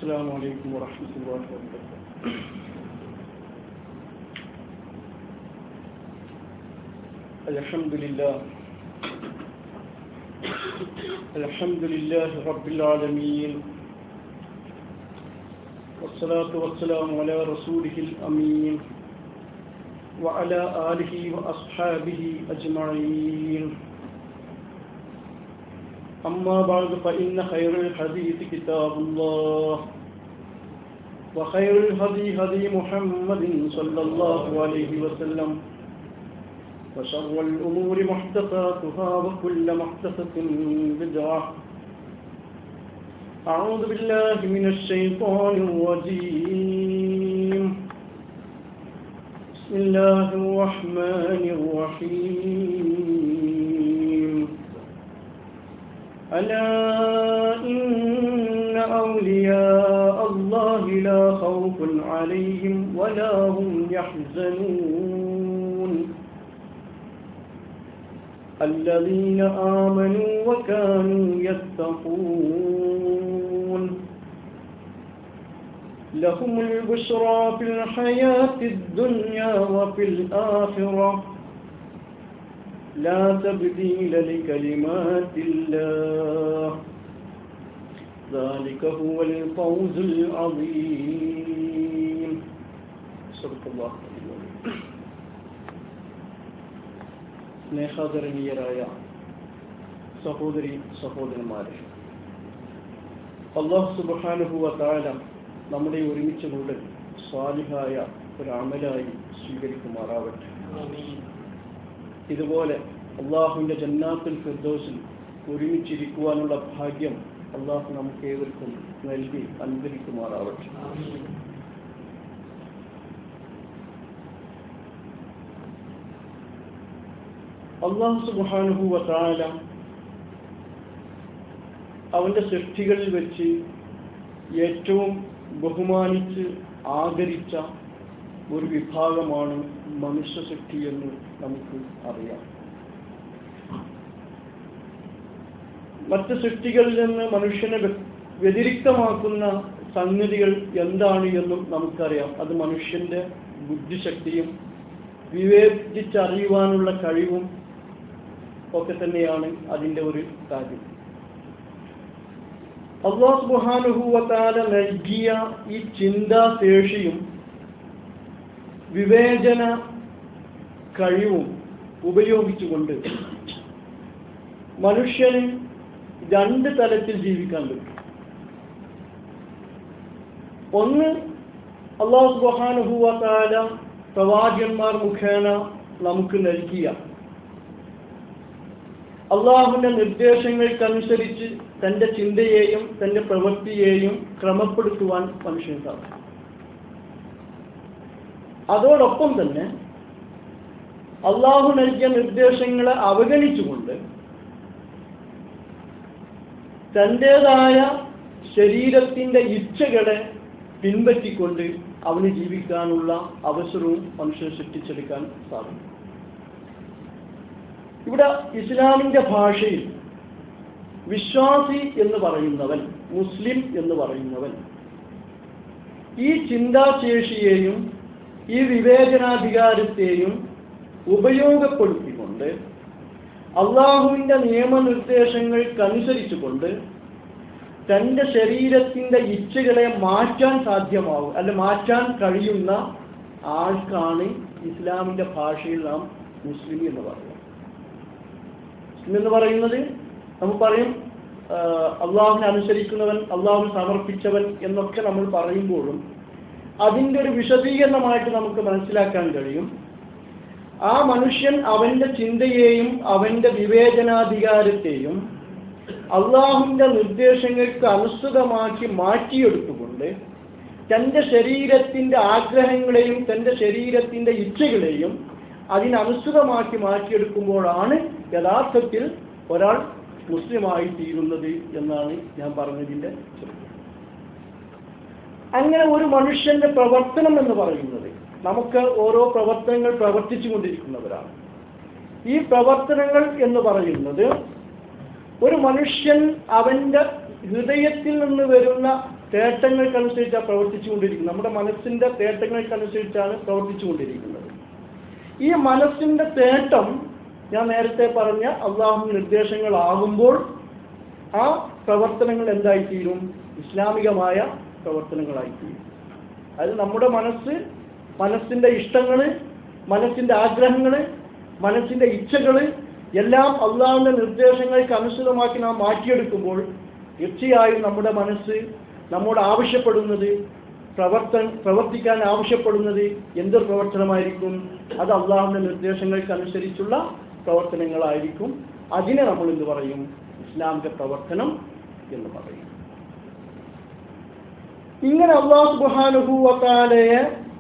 السلام عليكم ورحمة الله وبركاته الحمد لله الحمد لله رب العالمين والصلاة والسلام على رسوله الأمين وعلى آله وأصحابه أجمعين أما بعد فإن خير الحديث كتاب الله وخير الهدي هدي محمد صلى الله عليه وسلم وشر الأمور محدثاتها وكل محدثة بدعة أعوذ بالله من الشيطان الرجيم بسم الله الرحمن الرحيم ألا إن أولياء الله لا خوف عليهم ولا هم يحزنون الذين آمنوا وكانوا يتقون لهم البشرى في الحياة الدنيا وفي الآخرة لا تبديل لكلمات الله ذلك هو الفوز العظيم صدق الله العظيم സ്നേഹാദരണീയരായ സഹോദരി സഹോദരന്മാരെ അള്ളാഹു സുബാനുഭവ താല നമ്മുടെ ഒരുമിച്ച് കൂടൽ സ്വാലിഹായ ഒരു അമലായി സ്വീകരിക്കുമാറാവട്ടെ ഇതുപോലെ അള്ളാഹുവിന്റെ ജന്നാത്തുൽ ഫിർദോസിൽ ഒരുമിച്ചിരിക്കുവാനുള്ള ഭാഗ്യം അള്ളാഹു നമുക്ക് ഏവർക്കും നൽകി അനുഗ്രഹിക്കുമാറാവട്ടെ അള്ളാഹു സുബാനുഭൂവ താല അവന്റെ സൃഷ്ടികളിൽ വെച്ച് ഏറ്റവും ബഹുമാനിച്ച് ആദരിച്ച ഒരു വിഭാഗമാണ് മനുഷ്യ സൃഷ്ടി എന്ന് നമുക്ക് അറിയാം മറ്റ് സൃഷ്ടികളിൽ നിന്ന് മനുഷ്യനെ വ്യതിരിക്തമാക്കുന്ന സംഗതികൾ എന്താണ് എന്നും നമുക്കറിയാം അത് മനുഷ്യന്റെ ബുദ്ധിശക്തിയും വിവേചിച്ചറിയുവാനുള്ള കഴിവും ഒക്കെ തന്നെയാണ് അതിൻ്റെ ഒരു കാര്യം അള്ളാഹ് സുബാനുഭൂവത്താല നൽകിയ ഈ ചിന്താശേഷിയും വിവേചന കഴിവും ഉപയോഗിച്ചുകൊണ്ട് മനുഷ്യന് രണ്ട് തലത്തിൽ ജീവിക്കാൻ പറ്റും ഒന്ന് അള്ളാഹു സുബാനുഭൂവത്താല പ്രവാചകന്മാർ മുഖേന നമുക്ക് നൽകിയ അള്ളാഹുവിന്റെ നിർദ്ദേശങ്ങൾക്കനുസരിച്ച് തന്റെ ചിന്തയെയും തന്റെ പ്രവൃത്തിയെയും ക്രമപ്പെടുത്തുവാൻ മനുഷ്യന് സാധിക്കും അതോടൊപ്പം തന്നെ അള്ളാഹു നൽകിയ നിർദ്ദേശങ്ങളെ അവഗണിച്ചുകൊണ്ട് തൻ്റെതായ ശരീരത്തിന്റെ ഇച്ഛകളെ പിൻപറ്റിക്കൊണ്ട് അവന് ജീവിക്കാനുള്ള അവസരവും മനുഷ്യൻ സൃഷ്ടിച്ചെടുക്കാൻ സാധിക്കും ഇവിടെ ഇസ്ലാമിന്റെ ഭാഷയിൽ വിശ്വാസി എന്ന് പറയുന്നവൻ മുസ്ലിം എന്ന് പറയുന്നവൻ ഈ ചിന്താശേഷിയെയും ഈ വിവേചനാധികാരത്തെയും ഉപയോഗപ്പെടുത്തിക്കൊണ്ട് അള്ളാഹുവിന്റെ നിയമനിർദ്ദേശങ്ങൾക്കനുസരിച്ചുകൊണ്ട് തന്റെ ശരീരത്തിന്റെ ഇച്ഛകളെ മാറ്റാൻ സാധ്യമാവും അല്ല മാറ്റാൻ കഴിയുന്ന ആൾക്കാണ് ഇസ്ലാമിന്റെ ഭാഷയിൽ നാം മുസ്ലിം എന്ന് പറയുന്നത് മുസ്ലിം എന്ന് പറയുന്നത് നമുക്ക് പറയും അള്ളാഹുവിനെ അനുസരിക്കുന്നവൻ അള്ളാഹുവിന് സമർപ്പിച്ചവൻ എന്നൊക്കെ നമ്മൾ പറയുമ്പോഴും അതിൻ്റെ ഒരു വിശദീകരണമായിട്ട് നമുക്ക് മനസ്സിലാക്കാൻ കഴിയും ആ മനുഷ്യൻ അവന്റെ ചിന്തയെയും അവന്റെ വിവേചനാധികാരത്തെയും അള്ളാഹുവിന്റെ നിർദ്ദേശങ്ങൾക്ക് അനുസൃതമാക്കി മാറ്റിയെടുത്തുകൊണ്ട് തന്റെ ശരീരത്തിന്റെ ആഗ്രഹങ്ങളെയും തന്റെ ശരീരത്തിന്റെ ഇച്ഛകളെയും അതിനനുസൃതമാക്കി മാറ്റിയെടുക്കുമ്പോഴാണ് യഥാർത്ഥത്തിൽ ഒരാൾ മുസ്ലിമായി തീരുന്നത് എന്നാണ് ഞാൻ പറഞ്ഞതിന്റെ ചുരുക്കം അങ്ങനെ ഒരു മനുഷ്യന്റെ പ്രവർത്തനം എന്ന് പറയുന്നത് നമുക്ക് ഓരോ പ്രവർത്തനങ്ങൾ പ്രവർത്തിച്ചു കൊണ്ടിരിക്കുന്നവരാണ് ഈ പ്രവർത്തനങ്ങൾ എന്ന് പറയുന്നത് ഒരു മനുഷ്യൻ അവന്റെ ഹൃദയത്തിൽ നിന്ന് വരുന്ന തേട്ടങ്ങൾക്കനുസരിച്ചാണ് പ്രവർത്തിച്ചുകൊണ്ടിരിക്കുന്നത് നമ്മുടെ മനസ്സിന്റെ തേട്ടങ്ങൾക്കനുസരിച്ചാണ് പ്രവർത്തിച്ചുകൊണ്ടിരിക്കുന്നത് ഈ മനസ്സിന്റെ തേട്ടം ഞാൻ നേരത്തെ പറഞ്ഞ അള്ളാഹു നിർദ്ദേശങ്ങളാകുമ്പോൾ ആ പ്രവർത്തനങ്ങൾ എന്തായിത്തീരും ഇസ്ലാമികമായ പ്രവർത്തനങ്ങളായിത്തീരും അത് നമ്മുടെ മനസ്സ് മനസ്സിന്റെ ഇഷ്ടങ്ങൾ മനസ്സിന്റെ ആഗ്രഹങ്ങൾ മനസ്സിന്റെ ഇച്ഛകൾ എല്ലാം അള്ളാഹുവിന്റെ നിർദ്ദേശങ്ങൾക്ക് അനുസൃതമാക്കി നാം മാറ്റിയെടുക്കുമ്പോൾ തീർച്ചയായും നമ്മുടെ മനസ്സ് നമ്മോട് ആവശ്യപ്പെടുന്നത് പ്രവർത്തന പ്രവർത്തിക്കാൻ ആവശ്യപ്പെടുന്നത് എന്തൊരു പ്രവർത്തനമായിരിക്കും അത് അള്ളാഹുവിന്റെ നിർദ്ദേശങ്ങൾക്ക് അനുസരിച്ചുള്ള പ്രവർത്തനങ്ങളായിരിക്കും അതിനെ നമ്മൾ എന്ത് പറയും ഇസ്ലാമിക പ്രവർത്തനം എന്ന് പറയും ഇങ്ങനെ അള്ളാഹു സുബാനുഭൂവത്താലയെ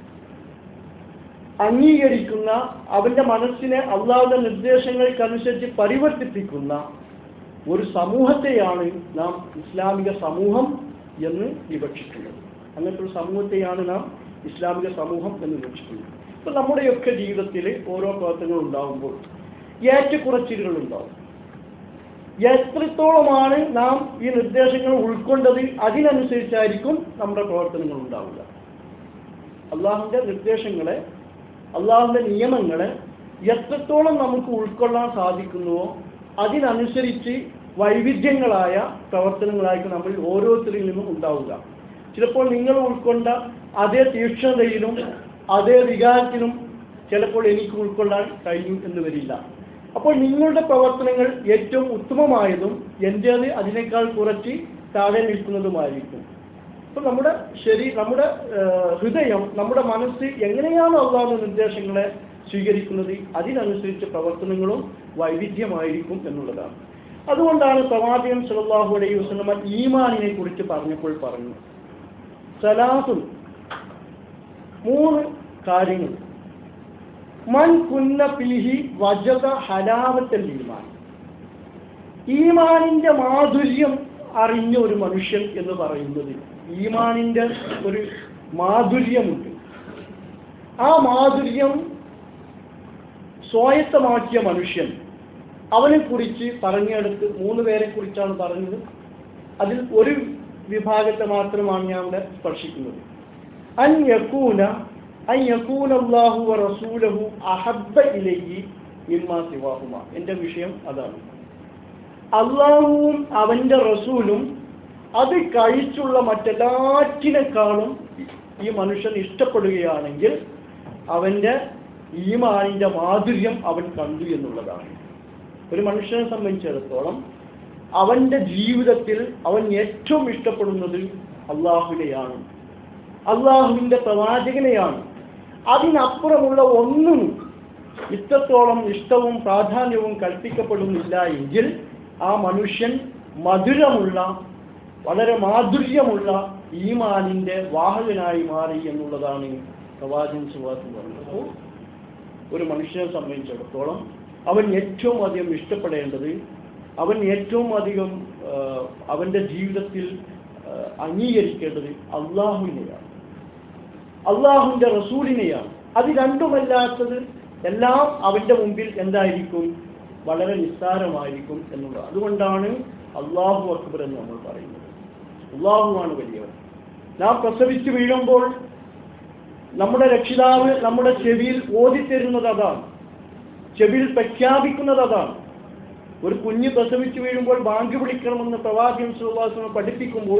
അംഗീകരിക്കുന്ന അവന്റെ മനസ്സിനെ അള്ളാഹുവിന്റെ നിർദ്ദേശങ്ങൾക്കനുസരിച്ച് പരിവർത്തിപ്പിക്കുന്ന ഒരു സമൂഹത്തെയാണ് നാം ഇസ്ലാമിക സമൂഹം എന്ന് വിവക്ഷിക്കുന്നത് അങ്ങനത്തെ ഒരു സമൂഹത്തെയാണ് നാം ഇസ്ലാമിക സമൂഹം എന്ന് വിവക്ഷിക്കുന്നത് ഇപ്പൊ നമ്മുടെയൊക്കെ ജീവിതത്തിൽ ഓരോ പ്രവർത്തനങ്ങൾ ഉണ്ടാകുമ്പോൾ ഏറ്റക്കുറച്ചിലുകൾ ഉണ്ടാവും എത്രത്തോളമാണ് നാം ഈ നിർദ്ദേശങ്ങൾ ഉൾക്കൊണ്ടത് അതിനനുസരിച്ചായിരിക്കും നമ്മുടെ പ്രവർത്തനങ്ങൾ ഉണ്ടാവുക അള്ളാഹുവിന്റെ നിർദ്ദേശങ്ങളെ അള്ളാഹുവിന്റെ നിയമങ്ങളെ എത്രത്തോളം നമുക്ക് ഉൾക്കൊള്ളാൻ സാധിക്കുന്നുവോ അതിനനുസരിച്ച് വൈവിധ്യങ്ങളായ പ്രവർത്തനങ്ങളായിരിക്കും നമ്മൾ ഓരോരുത്തരിൽ നിന്നും ഉണ്ടാവുക ചിലപ്പോൾ നിങ്ങൾ ഉൾക്കൊണ്ട അതേ തീക്ഷ്ണതയിലും അതേ വികാരത്തിലും ചിലപ്പോൾ എനിക്ക് ഉൾക്കൊള്ളാൻ കഴിയും എന്ന് വരില്ല അപ്പോൾ നിങ്ങളുടെ പ്രവർത്തനങ്ങൾ ഏറ്റവും ഉത്തമമായതും എൻ്റേത് അതിനേക്കാൾ കുറച്ച് താഴെ നിൽക്കുന്നതുമായിരിക്കും അപ്പോൾ നമ്മുടെ ശരി നമ്മുടെ ഏഹ്, ഹൃദയം നമ്മുടെ മനസ്സ് എങ്ങനെയാണ് അള്ളാഹുന്ന നിർദ്ദേശങ്ങളെ സ്വീകരിക്കുന്നത് അതിനനുസരിച്ച് പ്രവർത്തനങ്ങളും വൈവിധ്യമായിരിക്കും എന്നുള്ളതാണ് അതുകൊണ്ടാണ് പ്രവാചകൻ സല്ലല്ലാഹു അലൈഹി വസല്ലമ ഈമാനിനെ കുറിച്ച് പറഞ്ഞപ്പോൾ പറഞ്ഞു സലാസുൻ മൂന്ന് കാര്യങ്ങൾ മൻ കുന്ന പീഹി വജത ഹലാവത്തൽ ഈമാൻ ഈമാനിന്റെ മാധുര്യം അറിഞ്ഞ ഒരു മനുഷ്യൻ എന്ന് പറയുന്നത് ഈമാനിന്റെ ഒരു മാധുര്യമുണ്ട് ആ മാധുര്യം സ്വായത്തമാക്കിയ മനുഷ്യൻ അവനെ കുറിച്ച് പറഞ്ഞെടുത്ത് മൂന്ന് പേരെ കുറിച്ചാണ് പറഞ്ഞത് അതിൽ ഒരു വിഭാഗത്തെ മാത്രമാണ് ഞാൻ ഇവിടെ സ്പർശിക്കുന്നത് അൻ യക്കൂന അൻ യക്കൂന അല്ലാഹു വ റസൂലഹു അഹബ്ബ ഇലൈഹി മിമ്മാ സിവാഹുമ എൻ്റെ വിഷയം അതാണ് അള്ളാഹുവും അവന്റെ റസൂലും അത് കഴിച്ചുള്ള മറ്റെല്ലാറ്റിനേക്കാളും ഈ മനുഷ്യൻ ഇഷ്ടപ്പെടുകയാണെങ്കിൽ അവന്റെ ഈമാനിന്റെ മാധുര്യം അവൻ കണ്ടു എന്നുള്ളതാണ് ഒരു മനുഷ്യനെ സംബന്ധിച്ചിടത്തോളം അവന്റെ ജീവിതത്തിൽ അവൻ ഏറ്റവും ഇഷ്ടപ്പെടുന്നത് അള്ളാഹുവിനെയാണ് അള്ളാഹുവിന്റെ പ്രവാചകനെയാണ് അതിനപ്പുറമുള്ള ഒന്നും ഇത്രത്തോളം ഇഷ്ടവും പ്രാധാന്യവും കൽപ്പിക്കപ്പെടുന്നില്ല എങ്കിൽ ആ മനുഷ്യൻ മധുരമുള്ള വളരെ മാധുര്യമുള്ള ഈമാനിന്റെ വാഹകനായി മാറി എന്നുള്ളതാണ് പ്രവാചകൻ സുവാസ് പറഞ്ഞത് അപ്പോൾ ഒരു മനുഷ്യനെ സംബന്ധിച്ചിടത്തോളം അവൻ ഏറ്റവും അധികം ഇഷ്ടപ്പെടേണ്ടത് അവൻ ഏറ്റവും അധികം ആ, അവന്റെ ജീവിതത്തിൽ ആ, അംഗീകരിക്കേണ്ടത് അള്ളാഹുവിനെയാണ് അള്ളാഹുവിന്റെ റസൂലിനെയാണ് അത് രണ്ടുമല്ലാത്തത് എല്ലാം അവന്റെ മുമ്പിൽ എന്തായിരിക്കും വളരെ നിസ്സാരമായിരിക്കും എന്നുള്ളത് അതുകൊണ്ടാണ് അള്ളാഹു അക്ബർ എന്ന് നമ്മൾ പറയുന്നത് അള്ളാഹുവാണ് വലിയവൻ നാം പ്രസവിച്ചു വീഴുമ്പോൾ നമ്മുടെ രക്ഷിതാവ് നമ്മുടെ ചെവിയിൽ ഓതിത്തരുന്നത് അതാണ് ചെവിയിൽ പ്രഖ്യാപിക്കുന്നത് അതാണ് ഒരു കുഞ്ഞ് പ്രസവിച്ചു വീഴുമ്പോൾ ബാങ്ക് വിളിക്കണമെന്ന് പ്രവാചകൻ സുഹാസനം പഠിപ്പിക്കുമ്പോൾ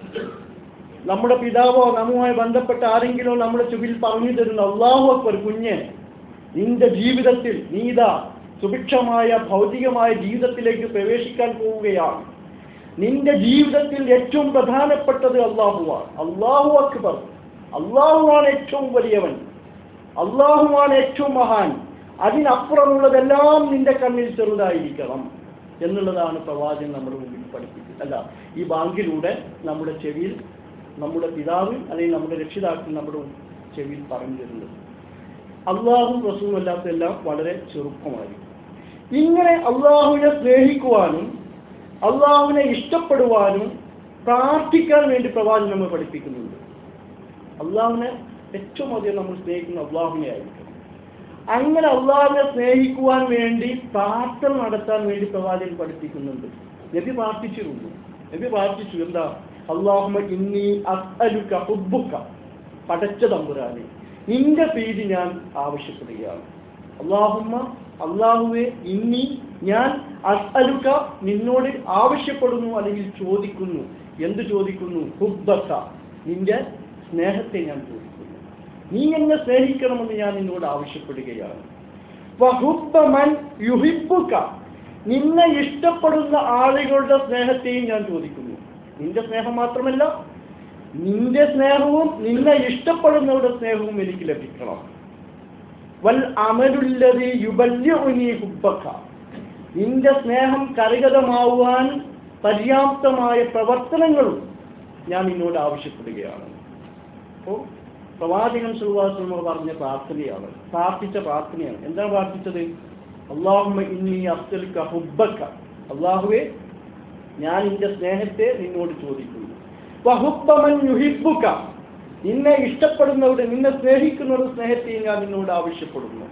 നമ്മുടെ പിതാവോ നമ്മുമായി ബന്ധപ്പെട്ട ആരെങ്കിലോ നമ്മുടെ ചെവിയിൽ പറഞ്ഞു തരുന്ന അള്ളാഹു അക്ബർ കുഞ്ഞ് നിന്റെ ജീവിതത്തിൽ നീതാ സുഭിക്ഷമായ ഭൗതികമായ ജീവിതത്തിലേക്ക് പ്രവേശിക്കാൻ പോവുകയാണ് നിന്റെ ജീവിതത്തിൽ ഏറ്റവും പ്രധാനപ്പെട്ടത് അള്ളാഹുവാണ് അള്ളാഹു അക്ബർ അള്ളാഹുവാണ് ഏറ്റവും വലിയവൻ അള്ളാഹുവാണ് ഏറ്റവും മഹാൻ അതിനപ്പുറമുള്ളതെല്ലാം നിന്റെ കണ്ണിൽ ചെറുതായിരിക്കണം എന്നുള്ളതാണ് പ്രവാചകൻ നമ്മുടെ മുമ്പിൽ പഠിപ്പിക്കുന്നത് അല്ല ഈ ബാങ്കിലൂടെ നമ്മുടെ ചെവിയിൽ നമ്മുടെ പിതാവ് അല്ലെങ്കിൽ നമ്മുടെ രക്ഷിതാക്കൾ നമ്മുടെ ചെവിയിൽ പറഞ്ഞു തരുന്നത് അള്ളാഹും റസൂലും അല്ലാത്തതെല്ലാം വളരെ ചെറുപ്പമായിരിക്കും ഇങ്ങനെ അള്ളാഹുവിനെ സ്നേഹിക്കുവാനും അള്ളാഹുവിനെ ഇഷ്ടപ്പെടുവാനും പ്രാർത്ഥിക്കാൻ വേണ്ടി പ്രവാചകൻ നമ്മൾ പഠിപ്പിക്കുന്നുണ്ട് അള്ളാഹുവിനെ ഏറ്റവും അധികം നമ്മൾ സ്നേഹിക്കുന്ന അള്ളാഹുവിനെ ആയിരിക്കും അങ്ങനെ അള്ളാഹുവിനെ സ്നേഹിക്കുവാൻ വേണ്ടി പ്രാർത്ഥന നടത്താൻ വേണ്ടി പ്രവാചകൻ പഠിപ്പിക്കുന്നുണ്ട് നബി പ്രാർത്ഥിച്ചിരുന്നു നബി പ്രാർത്ഥിച്ചു എന്താ അള്ളാഹുമ ഇന്നി അസ്അലുക ഹുബ്ബുക പടച്ച തമ്പുരാനെ നിന്റെ പ്രീതി ഞാൻ ആവശ്യപ്പെടുകയാണ് അള്ളാഹുമ്മ അള്ളാഹുവെ ഇന്നി ഞാൻ അസ്അലുക നിന്നോട് ആവശ്യപ്പെടുന്നു അല്ലെങ്കിൽ ചോദിക്കുന്നു എന്ത് ചോദിക്കുന്നു ഹുബ്ബക നിന്റെ സ്നേഹത്തെ ഞാൻ ചോദിക്കുന്നു നീ എന്നെ സ്നേഹിക്കണമെന്ന് ഞാൻ നിന്നോട് ആവശ്യപ്പെടുകയാണ് വഹുബ്ബ മൻ യുഹിബ്ബുക നിന്നെ ഇഷ്ടപ്പെടുന്ന ആളുകളുടെ സ്നേഹത്തെയും ഞാൻ ചോദിക്കുന്നു നിന്റെ സ്നേഹം മാത്രമല്ല നിന്റെ സ്നേഹവും നിന്നെ ഇഷ്ടപ്പെടുന്നവരുടെ സ്നേഹവും എനിക്ക് ലഭിക്കണം വൽ അമലുല്ലതി യുബല്യുനി ഹുബ്ബക നിന്റെ സ്നേഹം കരഗതമാവാൻ പര്യാപ്തമായ പ്രവർത്തനങ്ങളും ഞാൻ നിന്നോട് ആവശ്യപ്പെടുകയാണ് അപ്പോൾ പ്രവാചകൻ സുൽവാസുമ പറഞ്ഞ പ്രാർത്ഥനയാണ് പ്രാർത്ഥിച്ച പ്രാർത്ഥനയാണ് എന്താണ് പ്രാർത്ഥിച്ചത് അള്ളാഹുമ്മ ഇന്നി അഫ്സൽക്ക ഹുബ്ബക്ക അള്ളാഹുവെ ഞാൻ നിന്റെ സ്നേഹത്തെ നിന്നോട് ചോദിക്കുന്നു വഹുബ്ബമൻ യുഹിബ്ബുക നിന്നെ ഇഷ്ടപ്പെടുന്നവരുടെ നിന്നെ സ്നേഹിക്കുന്നവരുടെ സ്നേഹത്തെ ഞാൻ നിന്നോട് ആവശ്യപ്പെടുന്നു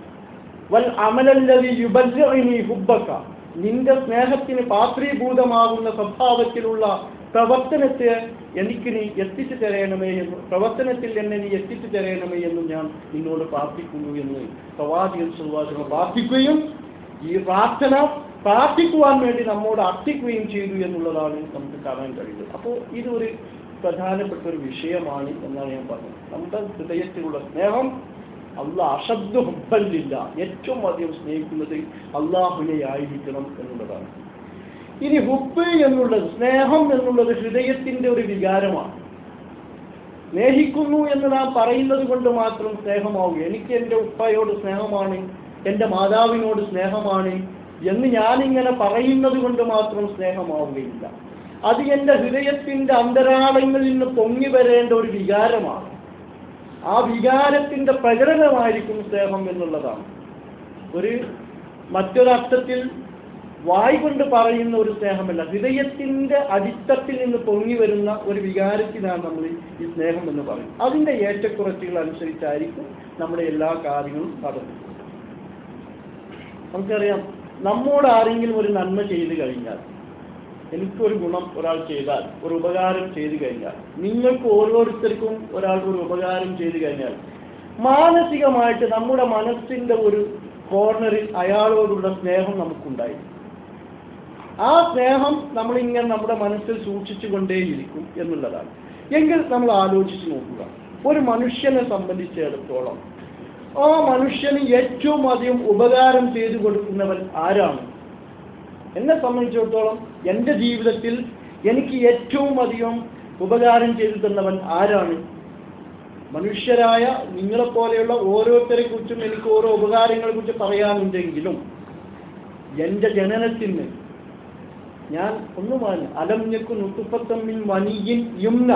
വൽ അമലല്ലതി യുബല്ലിനി ഹുബ്ബക നിന്റെ സ്നേഹത്തിന് പാത്രീഭൂതമാകുന്ന സ്വഭാവത്തിലുള്ള പ്രവർത്തനത്തെ എനിക്ക് നീ എത്തിച്ചു തരയണമേ എന്ന് പ്രവർത്തനത്തിൽ എന്നെ നീ എത്തിച്ചു തരയണമേ എന്നും ഞാൻ നിന്നോട് പ്രാർത്ഥിക്കുന്നു എന്ന് പ്രവാചകൻ സുവാചകം പ്രാർത്ഥിക്കുകയും ഈ പ്രാർത്ഥന പ്രാർത്ഥിക്കുവാൻ വേണ്ടി നമ്മോട് അർത്ഥിക്കുകയും ചെയ്തു എന്നുള്ളതാണ് നമുക്ക് കാണാൻ കഴിയുന്നത് അപ്പോൾ ഇതൊരു പ്രധാനപ്പെട്ട ഒരു വിഷയമാണ് എന്നാണ് ഞാൻ പറഞ്ഞത് നമ്മുടെ ഹൃദയത്തിലുള്ള സ്നേഹം അള്ളാഹ് അശബ്ദ ഹുബല്ലില്ല ഏറ്റവും അധികം സ്നേഹിക്കുന്നത് അള്ളാഹുനെ ആയിരിക്കണം എന്നുള്ളതാണ് ഇനി ഹുബ് എന്നുള്ളത് സ്നേഹം എന്നുള്ളത് ഹൃദയത്തിന്റെ ഒരു വികാരമാണ് സ്നേഹിക്കുന്നു എന്ന് നാം പറയുന്നത് കൊണ്ട് മാത്രം സ്നേഹമാവും എനിക്ക് എൻ്റെ ഉപ്പയോട് സ്നേഹമാണ് എൻ്റെ മാതാവിനോട് സ്നേഹമാണ് എന്ന് ഞാനിങ്ങനെ പറയുന്നത് കൊണ്ട് മാത്രം സ്നേഹമാവുകയില്ല അത് എൻ്റെ ഹൃദയത്തിന്റെ അന്തരാളങ്ങളിൽ നിന്ന് പൊങ്ങി വരേണ്ട ഒരു വികാരമാണ് ആ വികാരത്തിന്റെ പ്രകടനമായിരിക്കും സ്നേഹം എന്നുള്ളതാണ് ഒരു മറ്റൊരർത്ഥത്തിൽ വായ് കൊണ്ട് പറയുന്ന ഒരു സ്നേഹമല്ല ഹൃദയത്തിന്റെ അടിത്തട്ടിൽ നിന്ന് പൊങ്ങി വരുന്ന ഒരു വികാരത്തിനാണ് നമ്മൾ ഈ സ്നേഹം എന്ന് പറയും അതിന്റെ ഏറ്റക്കുറച്ചുകൾ അനുസരിച്ചായിരിക്കും നമ്മുടെ എല്ലാ കാര്യങ്ങളും നടക്കുന്നത് നമുക്കറിയാം നമ്മോട് ആരെങ്കിലും ഒരു നന്മ ചെയ്തു കഴിഞ്ഞാൽ എനിക്കൊരു ഗുണം ഒരാൾ ചെയ്താൽ ഒരു ഉപകാരം ചെയ്തു കഴിഞ്ഞാൽ നിങ്ങൾക്ക് ഓരോരുത്തർക്കും ഒരാൾക്ക് ഒരു ഉപകാരം ചെയ്തു കഴിഞ്ഞാൽ മാനസികമായിട്ട് നമ്മുടെ മനസ്സിന്റെ ഒരു കോർണറിൽ അയാളോടുള്ള സ്നേഹം നമുക്കുണ്ടായി ആ സ്നേഹം നമ്മളിങ്ങനെ നമ്മുടെ മനസ്സിൽ സൂക്ഷിച്ചു കൊണ്ടേയിരിക്കും എന്നുള്ളതാണ് എങ്കിൽ നമ്മൾ ആലോചിച്ച് നോക്കുക ഒരു മനുഷ്യനെ സംബന്ധിച്ചിടത്തോളം ആ മനുഷ്യന് ഏറ്റവും അധികം ഉപകാരം ചെയ്തു കൊടുക്കുന്നവൻ ആരാണ് എന്നെ സംബന്ധിച്ചിടത്തോളം എൻ്റെ ജീവിതത്തിൽ എനിക്ക് ഏറ്റവും അധികം ഉപകാരം ചെയ്തു തന്നവൻ ആരാണ് മനുഷ്യരായ നിങ്ങളെപ്പോലെയുള്ള ഓരോരുത്തരെ കുറിച്ചും എനിക്ക് ഓരോ ഉപകാരങ്ങളെ കുറിച്ച് പറയാനുണ്ടെങ്കിലും എൻ്റെ ജനനത്തിന് ഞാൻ ഒന്നുമാണ് അലംഞ്ഞക്കു നുത്തുപ്പത്തമ്മിൻ വനിയിൻ യുംന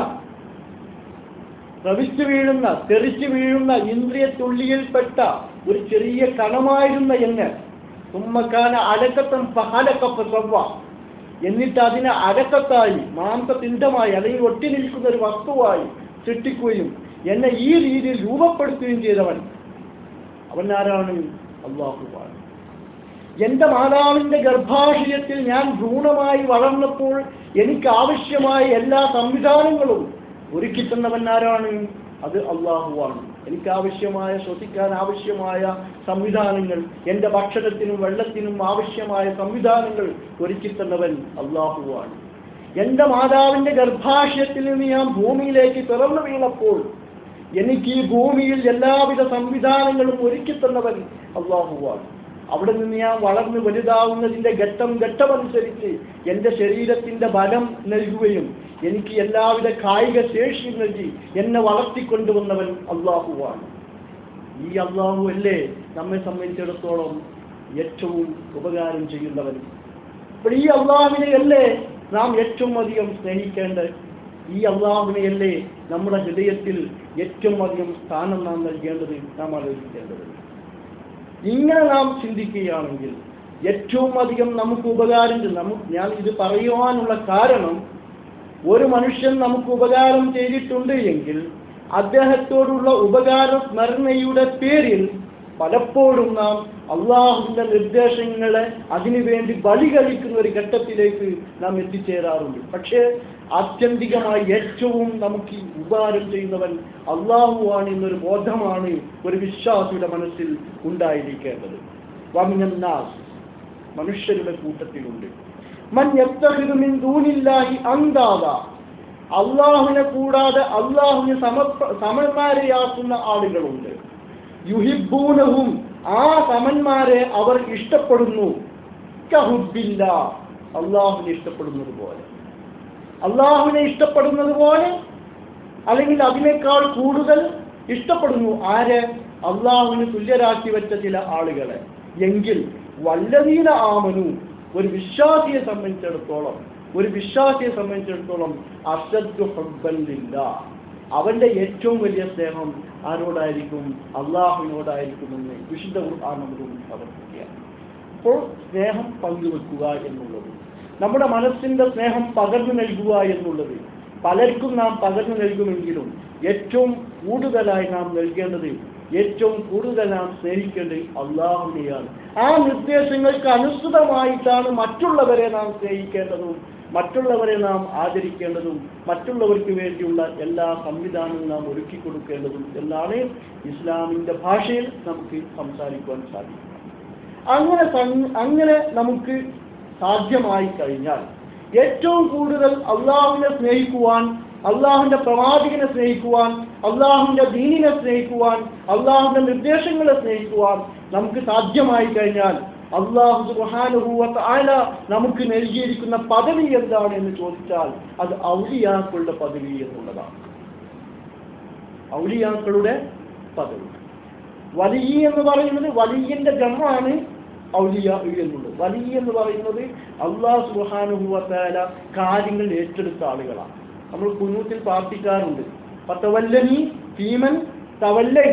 പ്രവിച്ചു വീഴുന്ന തെറിച്ചു വീഴുന്ന ഇന്ദ്രിയത്തുള്ളിയിൽപ്പെട്ട ഒരു ചെറിയ കണമായിരുന്ന എന്നെ തുമ്മക്കാന അലക്കത്തം പഹലക്കപ്പ സവ്വ എന്നിട്ട് അതിനെ അലക്കത്തായി മാംസപിണ്ഡമായി അല്ലെങ്കിൽ ഒട്ടി നിൽക്കുന്ന ഒരു വസ്തുവായി സൃഷ്ടിക്കുകയും എന്നെ ഈ രീതിയിൽ രൂപപ്പെടുത്തുകയും ചെയ്തവൻ അവൻ ആരാണ് അള്ളാഹുവാണ് എന്റെ മാതാവിന്റെ ഗർഭാശയത്തിൽ ഞാൻ ഭ്രൂണമായി വളർന്നപ്പോൾ എനിക്ക് ആവശ്യമായ എല്ലാ സംവിധാനങ്ങളും ഒരുക്കി തന്നവൻ ആരാണ് അത് അള്ളാഹുവാണ് എനിക്ക് ആവശ്യമായ ശ്വസിക്കാൻ ആവശ്യമായ സംവിധാനങ്ങൾ എൻ്റെ ഭക്ഷണത്തിനും വെള്ളത്തിനും ആവശ്യമായ സംവിധാനങ്ങൾ ഒരുക്കി തന്നവൻ അള്ളാഹുവാണ് എൻ്റെ മാതാവിന്റെ ഗർഭാശയത്തിൽ നിന്ന് ഞാൻ ഭൂമിയിലേക്ക് പിറന്നു വീണപ്പോൾ എനിക്ക് ഈ ഭൂമിയിൽ എല്ലാവിധ സംവിധാനങ്ങളും ഒരുക്കി തന്നവൻ അള്ളാഹുവാണ് അവിടെ നിന്ന് ഞാൻ വളർന്ന് വലുതാവുന്നതിന്റെ ഘട്ടം ഘട്ടമനുസരിച്ച് എൻ്റെ ശരീരത്തിന്റെ ബലം നൽകുകയും എനിക്ക് എല്ലാവിധ കായിക ശേഷിയും നൽകി എന്നെ വളർത്തിക്കൊണ്ടുവന്നവൻ അള്ളാഹുവാണ് ഈ അള്ളാഹു അല്ലേ നമ്മെ സംബന്ധിച്ചിടത്തോളം ഏറ്റവും ഉപകാരം ചെയ്യുന്നവൻ അപ്പോൾ ഈ അള്ളാഹുവിനെയല്ലേ നാം ഏറ്റവും അധികം സ്നേഹിക്കേണ്ടത് ഈ അള്ളാഹുവിനെയല്ലേ നമ്മുടെ ഹൃദയത്തിൽ ഏറ്റവും അധികം സ്ഥാനം നാം നൽകേണ്ടത് നാം ആലോചിക്കേണ്ടത് ഇങ്ങനെ നാം ചിന്തിക്കുകയാണെങ്കിൽ ഏറ്റവും അധികം നമുക്ക് ഉപകാരം ചെയ്ത് നമുക്ക് ഞാൻ ഇത് പറയുവാനുള്ള കാരണം ഒരു മനുഷ്യൻ നമുക്ക് ഉപകാരം ചെയ്തിട്ടുണ്ട് എങ്കിൽ അദ്ദേഹത്തോടുള്ള ഉപകാര സ്മരണയുടെ പേരിൽ പലപ്പോഴും നാം അള്ളാഹുവിന്റെ നിർദ്ദേശങ്ങളെ അതിനുവേണ്ടി ബലി കഴിക്കുന്ന ഒരു ഘട്ടത്തിലേക്ക് നാം എത്തിച്ചേരാറുണ്ട് പക്ഷേ ആത്യന്തികമായി ഏറ്റവും നമുക്ക് ഈ ഉപകാരം ചെയ്യുന്നവൻ അള്ളാഹുവാണ് എന്നൊരു ബോധമാണ് ഒരു വിശ്വാസിയുടെ മനസ്സിൽ ഉണ്ടായിരിക്കേണ്ടത് വമിനന്നാസ് മനുഷ്യരുടെ കൂട്ടത്തിലുണ്ട് മൻ യത്തഹിദു മിൻ ദൂനില്ലാഹി അന്താദ അള്ളാഹുവിനെ കൂടാതെ അള്ളാഹുവിന് സമ സമന്മാരെയാക്കുന്ന ആളുകളുണ്ട് യുഹിബൂനഹും ആ സമന്മാരെ അവർ ഇഷ്ടപ്പെടുന്നു കഹുബില്ല അള്ളാഹുവിനെ ഇഷ്ടപ്പെടുന്നത് പോലെ അള്ളാഹുവിനെ ഇഷ്ടപ്പെടുന്നത് പോലെ അല്ലെങ്കിൽ അതിനേക്കാൾ കൂടുതൽ ഇഷ്ടപ്പെടുന്നു ആരെ അള്ളാഹുവിന് തുല്യരാക്കി വെച്ച ചില ആളുകളെ എങ്കിൽ വല്ലതീന ആമനു ഒരു വിശ്വാസിയെ സംബന്ധിച്ചിടത്തോളം ഒരു വിശ്വാസിയെ സംബന്ധിച്ചിടത്തോളം അസദ്ദു ഹബ്ബല്ലില്ല അവന്റെ ഏറ്റവും വലിയ സ്നേഹം ആരോടായിരിക്കും അള്ളാഹുവിനോടായിരിക്കുമെന്ന് വിശുദ്ധ ഖുർആൻ നമുക്ക് മുന്നിൽ സമർപ്പിക്കുകയാണ് അപ്പോൾ സ്നേഹം പങ്കുവെക്കുക എന്നുള്ളത് നമ്മുടെ മനസ്സിന്റെ സ്നേഹം പകർന്നു നൽകുക എന്നുള്ളത് പലർക്കും നാം പകർന്നു നൽകുമെങ്കിലും ഏറ്റവും കൂടുതലായി നാം നൽകേണ്ടത് ഏറ്റവും കൂടുതൽ നാം സ്നേഹിക്കേണ്ടത് അള്ളാഹുവിനെയാണ് ആ നിർദ്ദേശങ്ങൾക്ക് അനുസൃതമായിട്ടാണ് മറ്റുള്ളവരെ നാം സ്നേഹിക്കേണ്ടതും മറ്റുള്ളവരെ നാം ആദരിക്കേണ്ടതും മറ്റുള്ളവർക്ക് വേണ്ടിയുള്ള എല്ലാ സംവിധാനവും നാം ഒരുക്കി കൊടുക്കേണ്ടതും എന്നാണ് ഇസ്ലാമിന്റെ ഭാഷയിൽ നമുക്ക് സംസാരിക്കുവാൻ സാധിക്കുന്നത് അങ്ങനെ സം- അങ്ങനെ നമുക്ക് സാധ്യമായി കഴിഞ്ഞാൽ ഏറ്റവും കൂടുതൽ അള്ളാഹുവിനെ സ്നേഹിക്കുവാൻ അള്ളാഹുവിന്റെ പ്രവാചകനെ സ്നേഹിക്കുവാൻ അള്ളാഹുവിന്റെ ദീനിനെ സ്നേഹിക്കുവാൻ അള്ളാഹുവിന്റെ നിർദ്ദേശങ്ങളെ സ്നേഹിക്കുവാൻ നമുക്ക് സാധ്യമായി കഴിഞ്ഞാൽ അള്ളാഹു സുബാനുഭൂവത്ത് ആല നമുക്ക് നൽകിയിരിക്കുന്ന പദവി എന്താണ് എന്ന് ചോദിച്ചാൽ അത് ഔലിയാക്കളുടെ പദവി എന്നുള്ളതാണ് ഔലിയാക്കളുടെ പദവി വലിയ എന്ന് പറയുന്നത് വലിയന്റെ ജന്മമാണ് ഔലിയ എന്നുള്ളത് വലിയ എന്ന് പറയുന്നത് അള്ളാഹു സുബാനുഭൂവത്തായ കാര്യങ്ങൾ ഏറ്റെടുത്ത ആളുകളാണ് നമ്മൾ കുഞ്ഞൂത്തിൽ പ്രാർത്ഥിക്കാറുണ്ട് പത്തവല്ലനി ഭീമൻ തവല്ലൈ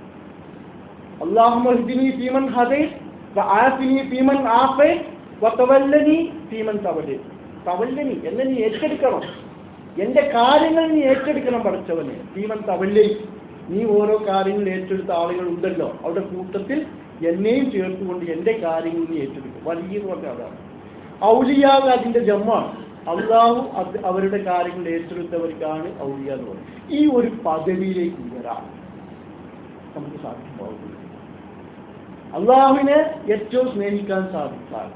അള്ളാഹുമഹ്ദിനി ഫീമൻ ഹദൈ വആഫിനി ഫീമൻ ആഫൈ വതവല്ലനി ഫീമൻ തവല്ലൈ തവല്ലനി എന്നെ നീ ഏറ്റെടുക്കണം എന്റെ കാര്യങ്ങൾ നീ ഏറ്റെടുക്കണം പഠിച്ചവനെ ഫീമൻ തവല്ലൈ നീ ഓരോ കാര്യങ്ങൾ ഏറ്റെടുത്ത ആളുകൾ ഉണ്ടല്ലോ അവരുടെ കൂട്ടത്തിൽ എന്നെയും ചേർത്തുകൊണ്ട് എന്റെ കാര്യങ്ങൾ നീ ഏറ്റെടുക്കും വലിയ എന്ന് പറഞ്ഞ അതാണ് ഔലിയാവ് അതിന്റെ ജമ്മാണ് അള്ളാഹു അത് അവരുടെ കാര്യങ്ങൾ ഏറ്റെടുത്തവർക്കാണ് ഔലിയ എന്ന് പറയുന്നത് ഈ ഒരു പദവിയിലേക്ക് ഉയരാൻ നമുക്ക് സാധ്യമാവുന്നു അള്ളാഹുവിനെ ഏറ്റവും സ്നേഹിക്കാൻ സാധിച്ചാൽ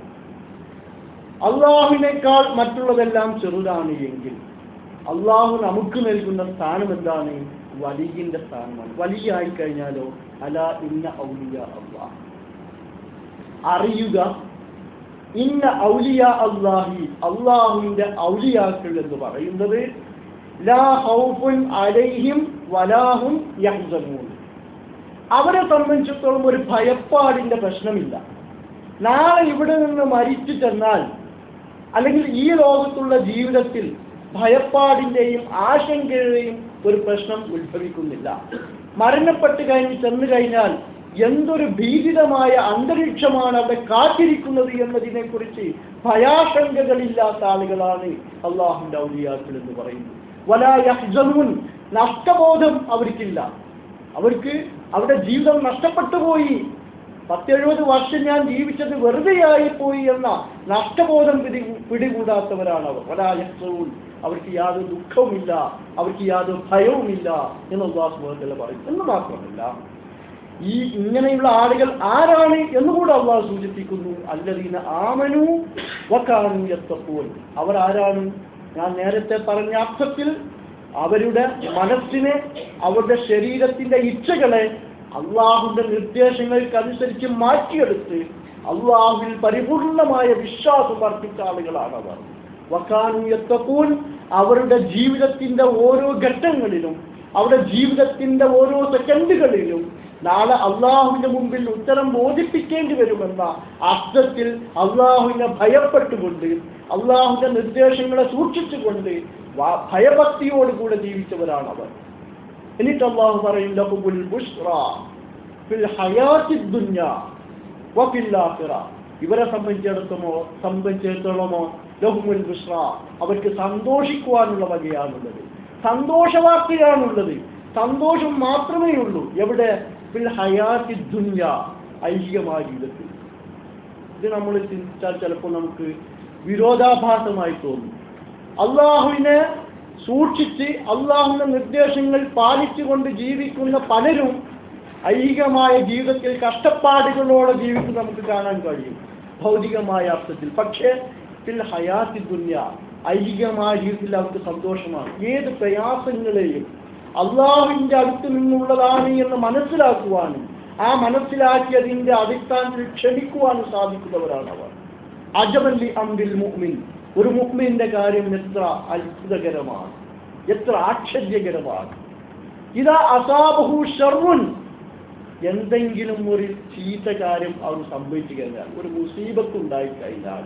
അള്ളാഹുവിനേക്കാൾ മറ്റുള്ളതെല്ലാം ചെറുതാണ് എങ്കിൽ അള്ളാഹു നമുക്ക് നൽകുന്ന സ്ഥാനം എന്താണ് വലിയന്റെ സ്ഥാനമാണ് വലിയ ആയിക്കഴിഞ്ഞാലോ അല ഇന്ന ഔലിയ അള്ളാഹ് അറിയുക ഇന്ന ഔലിയ അള്ളാഹി അള്ളാഹുവിന്റെ ഔലിയാക്കൾ എന്ന് പറയുന്നത് ലാ ഹൗഫുൻ അലൈഹിം വലാഹും യഹ്സനൂൻ അവരെ സംബന്ധിച്ചിടത്തോളം ഒരു ഭയപ്പാടിന്റെ പ്രശ്നമില്ല നാളെ ഇവിടെ നിന്ന് മരിച്ചു ചെന്നാൽ അല്ലെങ്കിൽ ഈ ലോകത്തുള്ള ജീവിതത്തിൽ ഭയപ്പാടിന്റെയും ആശങ്കയുടെയും ഒരു പ്രശ്നം ഉത്ഭവിക്കുന്നില്ല മരണപ്പെട്ട് കഴിഞ്ഞ് ചെന്നു കഴിഞ്ഞാൽ എന്തൊരു ഭീതിതമായ അന്തരീക്ഷമാണ് അവിടെ കാത്തിരിക്കുന്നത് എന്നതിനെ കുറിച്ച് ഭയാശങ്കകളില്ലാത്ത ആളുകളാണ് അള്ളാഹുന്റെ ഔലിയാക്കൾ എന്ന് പറയുന്നത് വലാ യഹ്സനൂൻ നഷ്ടബോധം അവർക്കില്ല അവർക്ക് അവരുടെ ജീവിതം നഷ്ടപ്പെട്ടു പോയി പത്തെഴുപത് വർഷം ഞാൻ ജീവിച്ചത് വെറുതെയായി പോയി എന്ന നഷ്ടബോധം പിടി പിടികൂടാത്തവരാണ് അവർ വലായസവും അവർക്ക് യാതൊരു ദുഃഖവുമില്ല അവർക്ക് യാതൊരു ഭയവുമില്ല എന്ന് അള്ളാഹു പറയും എന്ന് മാത്രമല്ല ഈ ഇങ്ങനെയുള്ള ആളുകൾ ആരാണ് എന്നുകൂടെ അള്ളാഹു സൂചിപ്പിക്കുന്നു അല്ലതീന ആമനു വക്കാനു എത്തപ്പോൾ അവർ ആരാണ് ഞാൻ നേരത്തെ പറഞ്ഞ അർത്ഥത്തിൽ അവരുടെ മനസ്സിനെ അവരുടെ ശരീരത്തിന്റെ ഇച്ഛകളെ അള്ളാഹുവിന്റെ നിർദ്ദേശങ്ങൾക്കനുസരിച്ച് മാറ്റിയെടുത്ത് അള്ളാഹുവിൽ പരിപൂർണമായ വിശ്വാസം അർപ്പിച്ച ആളുകളാണ് അവർ വക്കാനു എത്തപ്പോൾ അവരുടെ ജീവിതത്തിന്റെ ഓരോ ഘട്ടങ്ങളിലും അവരുടെ ജീവിതത്തിന്റെ ഓരോ സെക്കൻഡുകളിലും നാളെ അള്ളാഹുവിന്റെ മുമ്പിൽ ഉത്തരം ബോധിപ്പിക്കേണ്ടി വരുമെന്ന അർത്ഥത്തിൽ അള്ളാഹുവിനെ ഭയപ്പെട്ടുകൊണ്ട് അള്ളാഹുവിന്റെ നിർദ്ദേശങ്ങളെ സൂക്ഷിച്ചുകൊണ്ട് വ- ഭയഭക്തിയോടുകൂടെ ജീവിച്ചവരാണ് അവർ എന്നിട്ട് അള്ളാഹു പറയും ലഹുബുൽ ബുഷ്റ ഫിൽ ഹയാത്തി ദുന്യ വഫിൽ ആഖിറ ഇവരെ സംബന്ധിച്ചിടത്തോമോ സംബന്ധിച്ചിടത്തോളമോ ലഹുമുൽ ബുഷ്റ അവർക്ക് സന്തോഷിക്കുവാനുള്ള വകയാണുള്ളത് സന്തോഷവാർത്തയാണുള്ളത് സന്തോഷം മാത്രമേ ഉള്ളൂ എവിടെ ഫിൽ ഹയാത്തി ദുന്യ ഐഹികമായ ജീവിതത്തിൽ ഇത് നമ്മൾ ചിന്തിച്ചാൽ ചിലപ്പോൾ നമുക്ക് വിരോധാഭാസമായി തോന്നും അള്ളാഹുവിനെ സൂക്ഷിച്ച് അള്ളാഹുവിന്റെ നിർദ്ദേശങ്ങൾ പാലിച്ചുകൊണ്ട് ജീവിക്കുന്ന പലരും ഐഹികമായ ജീവിതത്തിൽ കഷ്ടപ്പാടുകളോടെ ജീവിക്കുന്നത് നമുക്ക് കാണാൻ കഴിയും ഭൗതികമായ അർത്ഥത്തിൽ പക്ഷേ ഫിൽ ഹയാത്തി ദുന്യ ഐഹികമായ ജീവിതത്തിൽ അവർക്ക് സന്തോഷമാണ് ഏത് പ്രയാസങ്ങളെയും അള്ളാഹുവിന്റെ അടുത്ത് നിന്നുള്ളതാണ് എന്ന് മനസ്സിലാക്കുവാനും ആ മനസ്സിലാക്കിയതിന്റെ അടിസ്ഥാനത്തിൽ ക്ഷമിക്കുവാനും സാധിക്കുന്നവരാണ് അവർ അജമല്ലി അംബിൽ മുഅ്മിൻ ഒരു മുഅ്മിന്റെ കാര്യം എത്ര അത്ഭുതകരമാണ് എത്ര ആശ്ചര്യകരമാണ് ഇതാ അസാബഹു ഷർവുൻ എന്തെങ്കിലും ഒരു ചീത്ത കാര്യം അവർ സംഭവിച്ചു കഴിഞ്ഞാൽ ഒരു മുസീബത്ത് ഉണ്ടായി കഴിഞ്ഞാൽ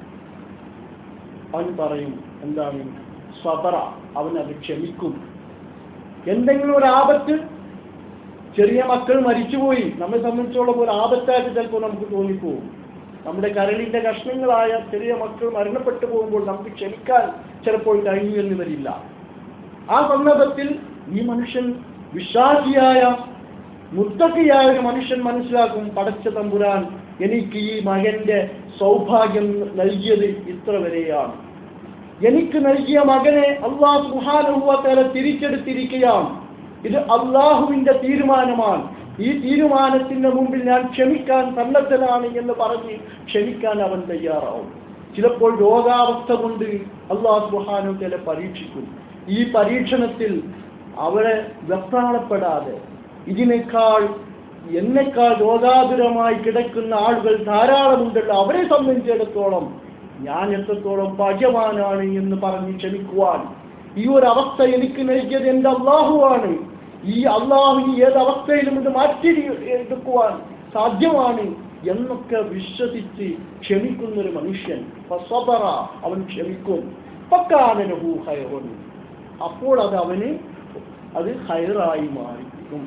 അവൻ പറയും എന്താണ് സ്വബറ അവൻ അത് ക്ഷമിക്കും എന്തെങ്കിലും ഒരു ആപത്ത് ചെറിയ മക്കൾ മരിച്ചുപോയി നമ്മെ സംബന്ധിച്ചോളം ഒരു ആപത്തായിട്ട് ചിലപ്പോൾ നമുക്ക് തോന്നിപ്പോകും നമ്മുടെ കരളിന്റെ കഷ്ണങ്ങളായ ചെറിയ മക്കൾ മരണപ്പെട്ടു പോകുമ്പോൾ നമുക്ക് ക്ഷമിക്കാൻ ചിലപ്പോൾ കഴിഞ്ഞു എന്ന് വരില്ല ആ സന്ദർഭത്തിൽ ഈ മനുഷ്യൻ വിശ്വാസിയായ മുത്തക്കിയായ ഒരു മനുഷ്യൻ മനസ്സിലാക്കും പടച്ച തമ്പുരാൻ എനിക്ക് ഈ മകന്റെ സൗഭാഗ്യം നൽകിയത് ഇത്ര വരെയാണ് എനിക്ക് നൽകിയ മകനെ അള്ളാഹു സുഹാനുഭവത്തേലെ തിരിച്ചെടുത്തിരിക്കുകയാണ് ഇത് അള്ളാഹുവിന്റെ തീരുമാനമാണ് ഈ തീരുമാനത്തിന്റെ മുമ്പിൽ ഞാൻ ക്ഷമിക്കാൻ സന്നദ്ധനാണ് എന്ന് പറഞ്ഞ് ക്ഷമിക്കാൻ അവൻ തയ്യാറാവും ചിലപ്പോൾ രോഗാവസ്ഥ കൊണ്ട് അള്ളാഹു സുഹാനുഭവത്തേലെ പരീക്ഷിക്കും ഈ പരീക്ഷണത്തിൽ അവരെ വെപ്രാളപ്പെടാതെ ഇതിനേക്കാൾ എന്നെക്കാൾ രോഗാതുരമായി കിടക്കുന്ന ആളുകൾ ധാരാളമുണ്ടല്ലോ അവരെ സംബന്ധിച്ചിടത്തോളം ഞാൻ എത്രത്തോളം ഭാഗ്യവാനാണ് എന്ന് പറഞ്ഞ് ക്ഷമിക്കുവാൻ ഈ ഒരു അവസ്ഥ എനിക്ക് നൽകിയത് എൻ്റെ അള്ളാഹുവാണ് ഈ അള്ളാഹു ഏത് അവസ്ഥയിലും ഇത് മാറ്റി എടുക്കുവാൻ സാധ്യമാണ് എന്നൊക്കെ വിശ്വസിച്ച് ക്ഷമിക്കുന്ന ഒരു മനുഷ്യൻ ഫസബറ, അവൻ ക്ഷമിക്കും പക്കാനഹു ഹൈറൻ അപ്പോൾ അത് അവന് അത് ഹൈറായി മാറിക്കും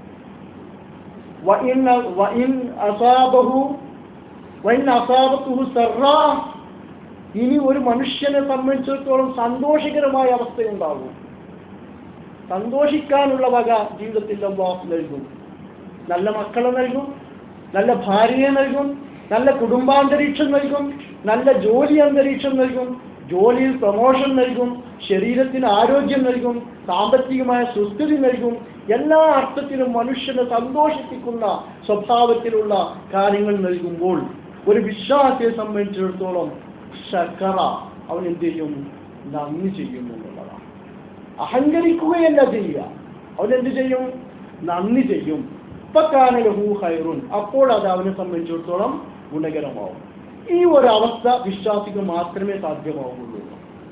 വഇൻ വഇൻ അസാബഹു വഇൻ അസാബത്തുഹു സറാ ഇനി ഒരു മനുഷ്യനെ സംബന്ധിച്ചിടത്തോളം സന്തോഷകരമായ അവസ്ഥയുണ്ടാകും സന്തോഷിക്കാനുള്ള വക ജീവിതത്തിൽ അള്ളാഹു നൽകും നല്ല മക്കളെ നൽകും നല്ല ഭാര്യയെ നൽകും നല്ല കുടുംബാന്തരീക്ഷം നൽകും നല്ല ജോലി അന്തരീക്ഷം നൽകും ജോലിയിൽ പ്രമോഷൻ നൽകും ശരീരത്തിന് ആരോഗ്യം നൽകും സാമ്പത്തികമായ സുസ്ഥിതി നൽകും എല്ലാ അർത്ഥത്തിലും മനുഷ്യനെ സന്തോഷിപ്പിക്കുന്ന സ്വഭാവത്തിലുള്ള കാര്യങ്ങൾ നൽകുമ്പോൾ ഒരു വിശ്വാസിയെ സംബന്ധിച്ചിടത്തോളം ശക്കറ അവൻ എന്ത് ചെയ്യും നന്ദി ചെയ്യും എന്നുള്ളതാണ് അഹങ്കരിക്കുകയല്ല ചെയ്യുക അവൻ എന്ത് ചെയ്യും നന്ദി ചെയ്യും ഇപ്പക്കാനലഹു ഹൈറുൻ അപ്പോൾ അത് അവനെ സംബന്ധിച്ചിടത്തോളം ഗുണകരമാവും ഈ ഒരു അവസ്ഥ വിശ്വാസിക്ക് മാത്രമേ സാധ്യമാവുള്ളൂ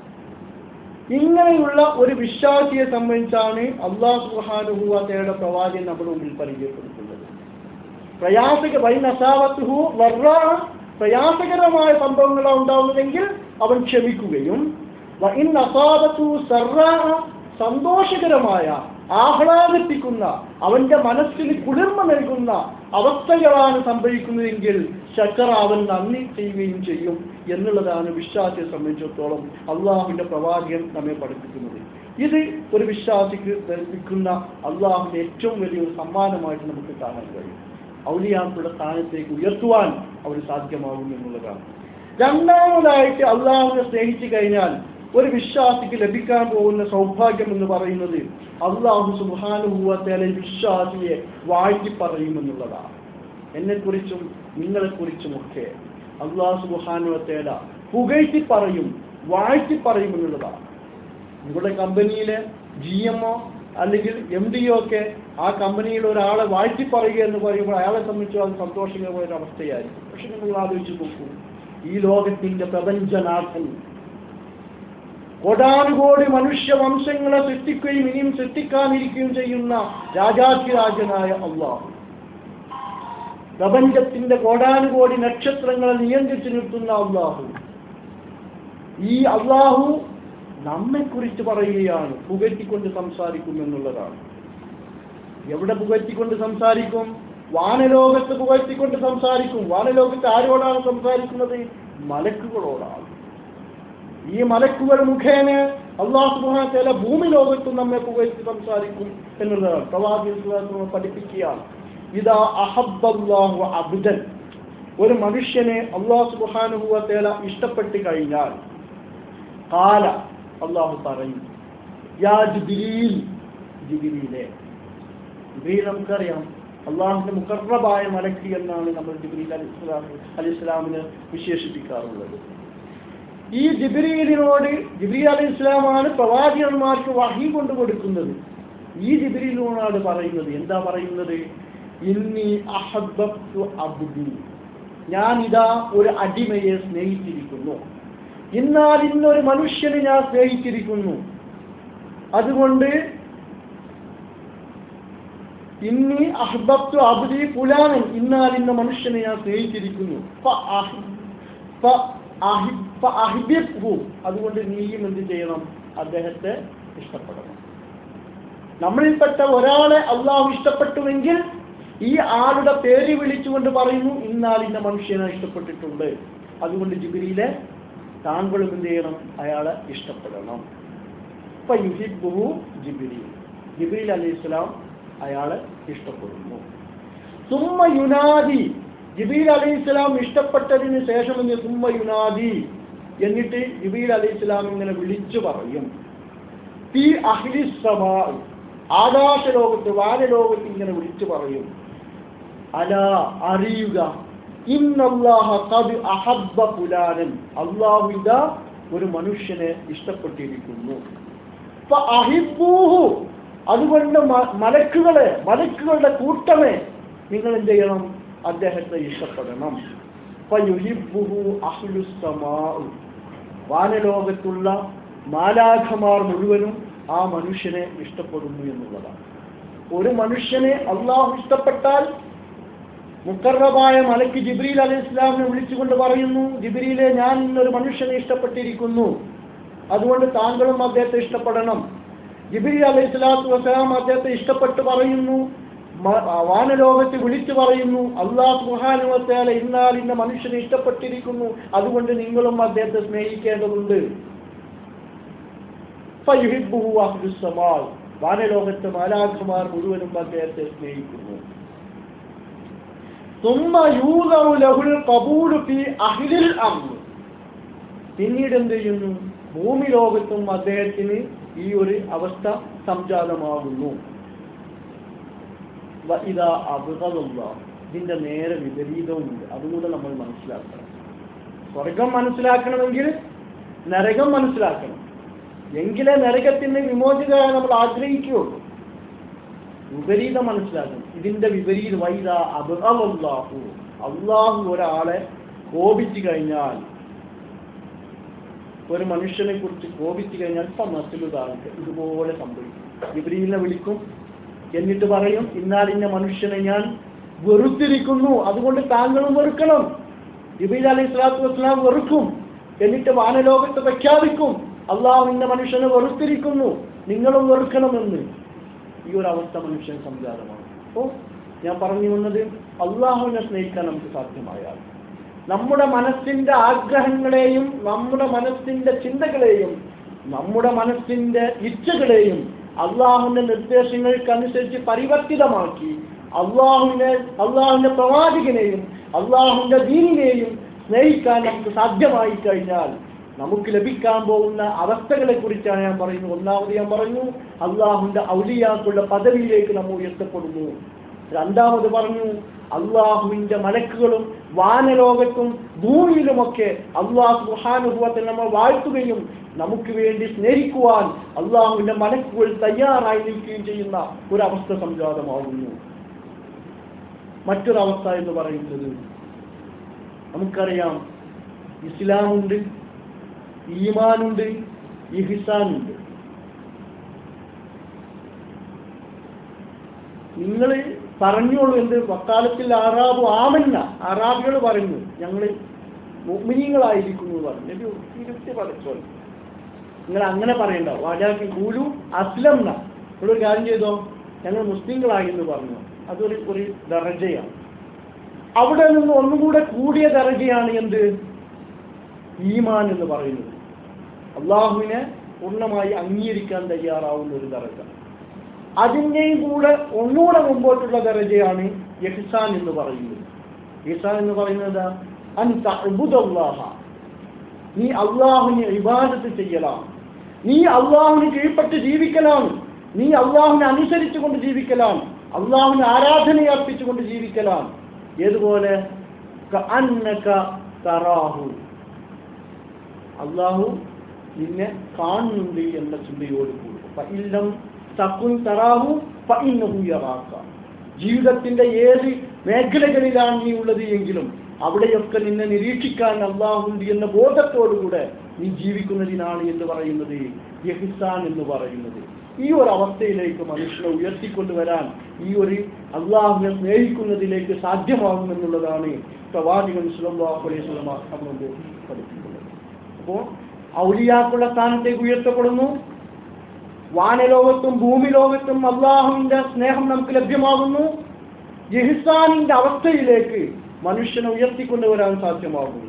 ഇങ്ങനെയുള്ള ഒരു വിശ്വാസിയെ സംബന്ധിച്ചാണ് അള്ളാഹു സുഹാനുഹുവയുടെ പ്രവാചകൻ നമ്മുടെ മുമ്പിൽ പരിചയപ്പെടുത്തുന്നത് പ്രയാസക വൈനസാവത്തുഹു വർറ പ്രയാസകരമായ സംഭവങ്ങളാണ് ഉണ്ടാവുന്നതെങ്കിൽ അവൻ ക്ഷമിക്കുകയും വഇൻ അസാബത്തു സർറാ സന്തോഷകരമായ ആഹ്ലാദിപ്പിക്കുന്ന അവന്റെ മനസ്സിന് കുളിർമ നൽകുന്ന അവസ്ഥകളാണ് സംഭവിക്കുന്നതെങ്കിൽ ശക്കർ അവൻ നന്ദി ചെയ്യുകയും ചെയ്യും എന്നുള്ളതാണ് വിശ്വാസിയെ സംബന്ധിച്ചിടത്തോളം അള്ളാഹുവിന്റെ പ്രവാചകൻ നമ്മെ പഠിപ്പിക്കുന്നത് ഇത് ഒരു വിശ്വാസിക്ക് ലഭിക്കുന്ന അള്ളാഹുവിന്റെ ഏറ്റവും വലിയൊരു സമ്മാനമായിട്ട് നമുക്ക് കാണാൻ കഴിയും ഔലിയാക്കളുടെ സ്ഥാനത്തേക്ക് ഉയർത്തുവാൻ അവർ സാധ്യമാകും എന്നുള്ളതാണ് രണ്ടാമതായിട്ട് അള്ളാഹുവിനെ സ്നേഹിച്ചു കഴിഞ്ഞാൽ ഒരു വിശ്വാസിക്ക് ലഭിക്കാൻ പോകുന്ന സൗഭാഗ്യം എന്ന് പറയുന്നത് അള്ളാഹു സുബാനുഭൂവത്തേലെ വിശ്വാസിയെ വാഴ്ത്തി പറയുമെന്നുള്ളതാണ് എന്നെക്കുറിച്ചും നിങ്ങളെക്കുറിച്ചുമൊക്കെ അള്ളാഹു സുബാനുവത്തേല പുകഴ്ത്തി പറയും വാഴ്ത്തി പറയും എന്നുള്ളതാണ് നിങ്ങളുടെ കമ്പനിയിലെ ജി എമ്മോ അല്ലെങ്കിൽ എം ഡിഒ ഒക്കെ ആ കമ്പനിയിൽ ഒരാളെ വാഴ്ത്തി പറയുക എന്ന് പറയുമ്പോൾ അയാളെ സംബന്ധിച്ച് അത് സന്തോഷകരമായ ഒരു അവസ്ഥയായിരിക്കും പക്ഷെ നിങ്ങൾ ആലോചിച്ച് നോക്കൂ ഈ ലോകത്തിന്റെ പ്രപഞ്ചനാഥൻ കോടാനുകോടി മനുഷ്യ വംശങ്ങളെ സൃഷ്ടിക്കുകയും ഇനിയും സൃഷ്ടിക്കാനിരിക്കുകയും ചെയ്യുന്ന രാജാധിരാജനായ അള്ളാഹു പ്രപഞ്ചത്തിന്റെ കോടാനുകോടി നക്ഷത്രങ്ങളെ നിയന്ത്രിച്ചു നിർത്തുന്ന അള്ളാഹു ഈ അള്ളാഹു നമ്മെക്കുറിച്ച് പറയുകയാണ് പുകഴ്ത്തിക്കൊണ്ട് സംസാരിക്കും എന്നുള്ളതാണ് എവിടെ പുകഴ്ത്തിക്കൊണ്ട് സംസാരിക്കും വാനലോകത്ത് പുകഴ്ത്തിക്കൊണ്ട് സംസാരിക്കും വാനലോകത്ത് ആരോടാണ് സംസാരിക്കുന്നത് മലക്കുകളോടാണ് ഈ മലക്കുകൾ മുഖേന അള്ളാഹു സുബാന ഭൂമി ലോകത്തും നമ്മെ പുകഴ്ത്തി സംസാരിക്കും എന്നുള്ളതാണ് പ്രവാചകൻ പഠിപ്പിക്കുകയാണ് ഇതാ അഹബ്ബല്ലാഹു അബ്ദൻ ഒരു മനുഷ്യനെ അള്ളാഹു സുബ്ഹാനഹു വ തആല ഇഷ്ടപ്പെട്ട് കഴിഞ്ഞാൽ കാല അള്ളാഹു പറയും യാ ജിബ്രീൽ ജിബ്രീലെ ജിബ്രീൽ നമുക്കറിയാം അള്ളാഹുവിന്റെ മുഖർറബായ മലക്ക് എന്നാണ് നമ്മൾ ജിബ്രീൽ അലി ഇസ്ലാം അലി ഇസ്ലാമിന് വിശേഷിപ്പിക്കാറുള്ളത് ഈ ജിബ്രീലിനോട് ജിബ്രീൽ അലി ഇസ്ലാമാണ് പ്രവാചകന്മാർക്ക് വഹി കൊണ്ട് കൊടുക്കുന്നത് ഈ ജിബ്രീലിനോടാണ് പറയുന്നത് എന്താ പറയുന്നത് ഇന്നി അഹബ്ബത്തു അബ്ദി ഞാൻ ഇതാ ഒരു അടിമയെ സ്നേഹിച്ചിരിക്കുന്നു എന്നാൽ ഇന്നൊരു മനുഷ്യനെ ഞാൻ സ്നേഹിച്ചിരിക്കുന്നു അതുകൊണ്ട് ഇന്നി അഹ്ബബ്തു അബ്ദി ഫുലാനൻ ഇന്നാൽ ഇന്ന മനുഷ്യനെ ഞാൻ സ്നേഹിച്ചിരിക്കുന്നു ഫ അഹ്- ഫ അഹി- ഫ അഹിബ്ബിഹു. അതുകൊണ്ട് നീയും എന്ത് ചെയ്യണം അദ്ദേഹത്തെ ഇഷ്ടപ്പെടണം നമ്മളിൽപ്പെട്ട ഒരാളെ അള്ളാഹു ഇഷ്ടപ്പെട്ടുവെങ്കിൽ ഈ ആളുടെ പേര് വിളിച്ചുകൊണ്ട് പറയുന്നു ഇന്നാൽ ഇന്ന മനുഷ്യനെ ഇഷ്ടപ്പെട്ടിട്ടുണ്ട് അതുകൊണ്ട് ജിബിരിയിലെ താങ്കളും എന്ത് ചെയ്യണം അയാളെ ഇഷ്ടപ്പെടണം ഇപ്പൊ യുഹിബുഹു ജിബിരി ജിബിരിൽ അലൈഹി ഇസ്ലാം അയാളെ ഇഷ്ടപ്പെടുന്നു സുമ്മ യുനാദി ജിബീൽ അലൈഹി ഇസ്ലാം ഇഷ്ടപ്പെട്ടതിന് ശേഷം ഇനി സുമ്മ യുനാദി എന്നിട്ട് ജിബീൽ അലൈഹി ഇസ്ലാം ഇങ്ങനെ വിളിച്ചു പറയും ഫി അഹ്ലി സമാ ആകാശലോകത്ത് വാനലോകത്ത് ഇങ്ങനെ വിളിച്ചു പറയും അല അറിയുക ഇന്നല്ലാഹ ഖദ് അഹബ്ബ ഫുലാനൻ അല്ലാഹു ഇതാ ഒരു മനുഷ്യനെ ഇഷ്ടപ്പെട്ടിരിക്കുന്നു ഫഅഹിബ്ബൂഹു. അതുകൊണ്ട് മ- മലക്കുകളെ മലക്കുകളുടെ കൂട്ടമേ നിങ്ങൾ എന്ത് ചെയ്യണം അദ്ദേഹത്തെ ഇഷ്ടപ്പെടണം ഫയുഹിബ്ബുഹു അഹ്ലുസ് സമാഉ. വാനലോകത്തുള്ള മാലാഖമാർ മുഴുവനും ആ മനുഷ്യനെ ഇഷ്ടപ്പെടുന്നു എന്നുള്ളതാണ് ഒരു മനുഷ്യനെ അള്ളാഹു ഇഷ്ടപ്പെട്ടാൽ മുക്കറബായ മലക്ക് ജിബ്രീൽ അലൈഹി ഇസ്ലാമിനെ വിളിച്ചുകൊണ്ട് പറയുന്നു ജിബ്രീലെ ഞാൻ ഇന്നൊരു മനുഷ്യനെ ഇഷ്ടപ്പെട്ടിരിക്കുന്നു അതുകൊണ്ട് താങ്കളും അദ്ദേഹത്തെ ഇഷ്ടപ്പെടണം ജിബ്രീൽ അലൈഹി സ്വലാത്തു വസ്സലാം അദ്ദേഹത്തെ ഇഷ്ടപ്പെട്ട് പറയുന്നു മ- വാനലോകത്ത് വിളിച്ചു പറയുന്നു അള്ളാഹ് സുഹാനുവത്തേല ഇന്നാൽ ഇന്ന മനുഷ്യനെ ഇഷ്ടപ്പെട്ടിരിക്കുന്നു അതുകൊണ്ട് നിങ്ങളും അദ്ദേഹത്തെ സ്നേഹിക്കേണ്ടതുണ്ട് ഫയുഹിബ്ബുഹു അഹ്ലുസ് സമാ. വാനലോകത്തെ മാലാഖമാർ മുഴുവനും അദ്ദേഹത്തെ സ്നേഹിക്കുന്നു ثم يوضع له القبول في أهل الأمر പിന്നീട് എന്ത് ചെയ്യുന്നു ഭൂമി ലോകത്തും അദ്ദേഹത്തിന് ഈ ഒരു അവസ്ഥ സംജാതമാകുന്നു വ ഇതാ അബുദല്ല ഇതിന്റെ നേരെ വിപരീതവുമുണ്ട് അതുകൂടെ നമ്മൾ മനസ്സിലാക്കണം സ്വർഗം മനസ്സിലാക്കണമെങ്കിൽ നരകം മനസ്സിലാക്കണം എങ്കിലേ നരകത്തിന് വിമോചിതരായി നമ്മൾ ആഗ്രഹിക്കുകയുള്ളൂ വിപരീതം മനസ്സിലാക്കണം ഇതിന്റെ വിപരീത വൈദ അബുദല്ലാഹു അള്ളാഹു ഒരാളെ കോപിച്ചു കഴിഞ്ഞാൽ ഒരു മനുഷ്യനെ കുറിച്ച് കോപിച്ചു കഴിഞ്ഞാൽ ഇപ്പം മറ്റുള്ളതാൾക്ക് ഇതുപോലെ സംഭവിക്കും ജിബ്രീലിനെ വിളിക്കും എന്നിട്ട് പറയും ഇന്നാൽ ഇന്ന മനുഷ്യനെ ഞാൻ വെറുത്തിരിക്കുന്നു അതുകൊണ്ട് താങ്കളും വെറുക്കണം ജിബ്രീൽ അലൈഹി സ്വലാത്തു വസ്സലാം വെറുക്കും എന്നിട്ട് വാനലോകത്ത് പ്രഖ്യാപിക്കും അള്ളാഹു ഇന്ന മനുഷ്യനെ വെറുത്തിരിക്കുന്നു നിങ്ങളും വെറുക്കണമെന്ന് ഈ ഒരു അവസ്ഥ മനുഷ്യൻ സംജാതമാണ് അപ്പോൾ ഞാൻ പറഞ്ഞു വന്നത് അള്ളാഹുവിനെ സ്നേഹിക്കാൻ നമുക്ക് സാധ്യമായാൽ നമ്മുടെ മനസ്സിന്റെ ആഗ്രഹങ്ങളെയും നമ്മുടെ മനസ്സിന്റെ ചിന്തകളെയും നമ്മുടെ മനസ്സിന്റെ ഇച്ഛകളെയും അള്ളാഹുവിന്റെ നിർദ്ദേശങ്ങൾക്കനുസരിച്ച് പരിവർത്തിതമാക്കി അള്ളാഹുവിനെ അള്ളാഹുവിന്റെ പ്രവാചകനെയും അള്ളാഹുവിന്റെ ദീനിനെയും സ്നേഹിക്കാൻ നമുക്ക് സാധ്യമായി കഴിഞ്ഞാൽ നമുക്ക് ലഭിക്കാൻ പോകുന്ന അവസ്ഥകളെ കുറിച്ചാണ് ഞാൻ പറയുന്നത് ഒന്നാമത് ഞാൻ പറഞ്ഞു അള്ളാഹുവിന്റെ ഔലിയാക്കുള്ള പദവിയിലേക്ക് നമ്മൾ ഉയർത്തപ്പെടുന്നു രണ്ടാമത് പറഞ്ഞു അള്ളാഹുവിന്റെ മലക്കുകളും വാനലോകത്തും ഭൂമിയിലുമൊക്കെ അള്ളാഹു സുഹാനുഭവത്തിൽ നമ്മൾ വാഴ്ത്തുകയും നമുക്ക് വേണ്ടി സ്നേഹിക്കുവാൻ അള്ളാഹുവിന്റെ മലക്കുകൾ തയ്യാറായി നിൽക്കുകയും ചെയ്യുന്ന ഒരവസ്ഥ സംജാതമാകുന്നു മറ്റൊരവസ്ഥ എന്ന് പറയുന്നത് നമുക്കറിയാം ഇസ്ലാമുണ്ട് ഈമാനുണ്ട് ഇഹിസാനുണ്ട് നിങ്ങൾ പറഞ്ഞോളൂ എന്ത് വക്കാലത്തിൽ ആറാബു ആമന്ന ആറാബികൾ പറഞ്ഞു ഞങ്ങൾ മുഗ്മിനീങ്ങളായിരിക്കുന്നു എന്ന് പറഞ്ഞു നബി തിരുത്തി പഠിച്ചോളൂ നിങ്ങൾ അങ്ങനെ പറയണ്ട വാജാക്കി ഗൂലു അസ്ലംന നിങ്ങളൊരു കാര്യം ചെയ്തോ ഞങ്ങൾ മുസ്ലിങ്ങളായി എന്ന് പറഞ്ഞു അതൊരു ഒരു ദർജയാണ് അവിടെ നിന്ന് ഒന്നുകൂടെ കൂടിയ ദർജയാണ് എന്ത് ഈമാൻ എന്ന് പറയുന്നത് അള്ളാഹുവിനെ പൂർണ്ണമായി അംഗീകരിക്കാൻ തയ്യാറാവുന്ന ഒരു ദർജ അതിൻ്റെയും കൂടെ ഒന്നുകൂടെ മുമ്പോട്ടുള്ള ദർജയാണ് ഇഹ്സാൻ എന്ന് പറയുന്നത് ഇഹ്സാൻ എന്ന് പറയുന്നത് അൻ തഅ്ബുദല്ലാഹ നീ അള്ളാഹുവിനെ ഇബാദത്ത് ചെയ്യലാണ് നീ അള്ളാഹുവിന് കീഴ്പ്പെട്ട് ജീവിക്കലാണ് നീ അള്ളാഹുവിനെ അനുസരിച്ചുകൊണ്ട് ജീവിക്കലാണ് അള്ളാഹുവിന് ആരാധന അർപ്പിച്ചുകൊണ്ട് ജീവിക്കലാണ് ഏതുപോലെ കഅന്നക തറാഹു അള്ളാഹു നിന്നെ കാണുന്നുണ്ട് എന്ന ചിന്തയോട് കൂടി ഇല്ലം തക്കുൻ തറാഹു ഫഇന്നഹു യറാക ജീവിതത്തിന്റെ ഏത് മേഖലകളിലാണ് നീ ഉള്ളത് എങ്കിലും അവിടെയൊക്കെ നിന്നെ നിരീക്ഷിക്കാൻ അള്ളാഹുണ്ട് എന്ന ബോധത്തോടുകൂടെ നീ ജീവിക്കുന്നതിനാണ് എന്ന് പറയുന്നത് യഹിസാൻ എന്ന് പറയുന്നത് ഈ ഒരു അവസ്ഥയിലേക്ക് മനുഷ്യനെ ഉയർത്തിക്കൊണ്ടുവരാൻ ഈ ഒരു അള്ളാഹുവിനെ സ്നേഹിക്കുന്നതിലേക്ക് സാധ്യമാകുമെന്നുള്ളതാണ് പ്രവാചകൻ സുലല്ലാഹു അലൈഹി സ്വലമ നമ്മോട് പഠിപ്പിക്കുന്നത് അപ്പോൾ ഔലിയാക്കുള്ള സ്ഥാനത്തേക്ക് ഉയർത്തപ്പെടുന്നു വാനലോകത്തും ഭൂമി ലോകത്തും അള്ളാഹുവിന്റെ സ്നേഹം നമുക്ക് ലഭ്യമാകുന്നു യഹിസാനിന്റെ അവസ്ഥയിലേക്ക് മനുഷ്യനെ ഉയർത്തിക്കൊണ്ടുവരാൻ സാധ്യമാകുന്നു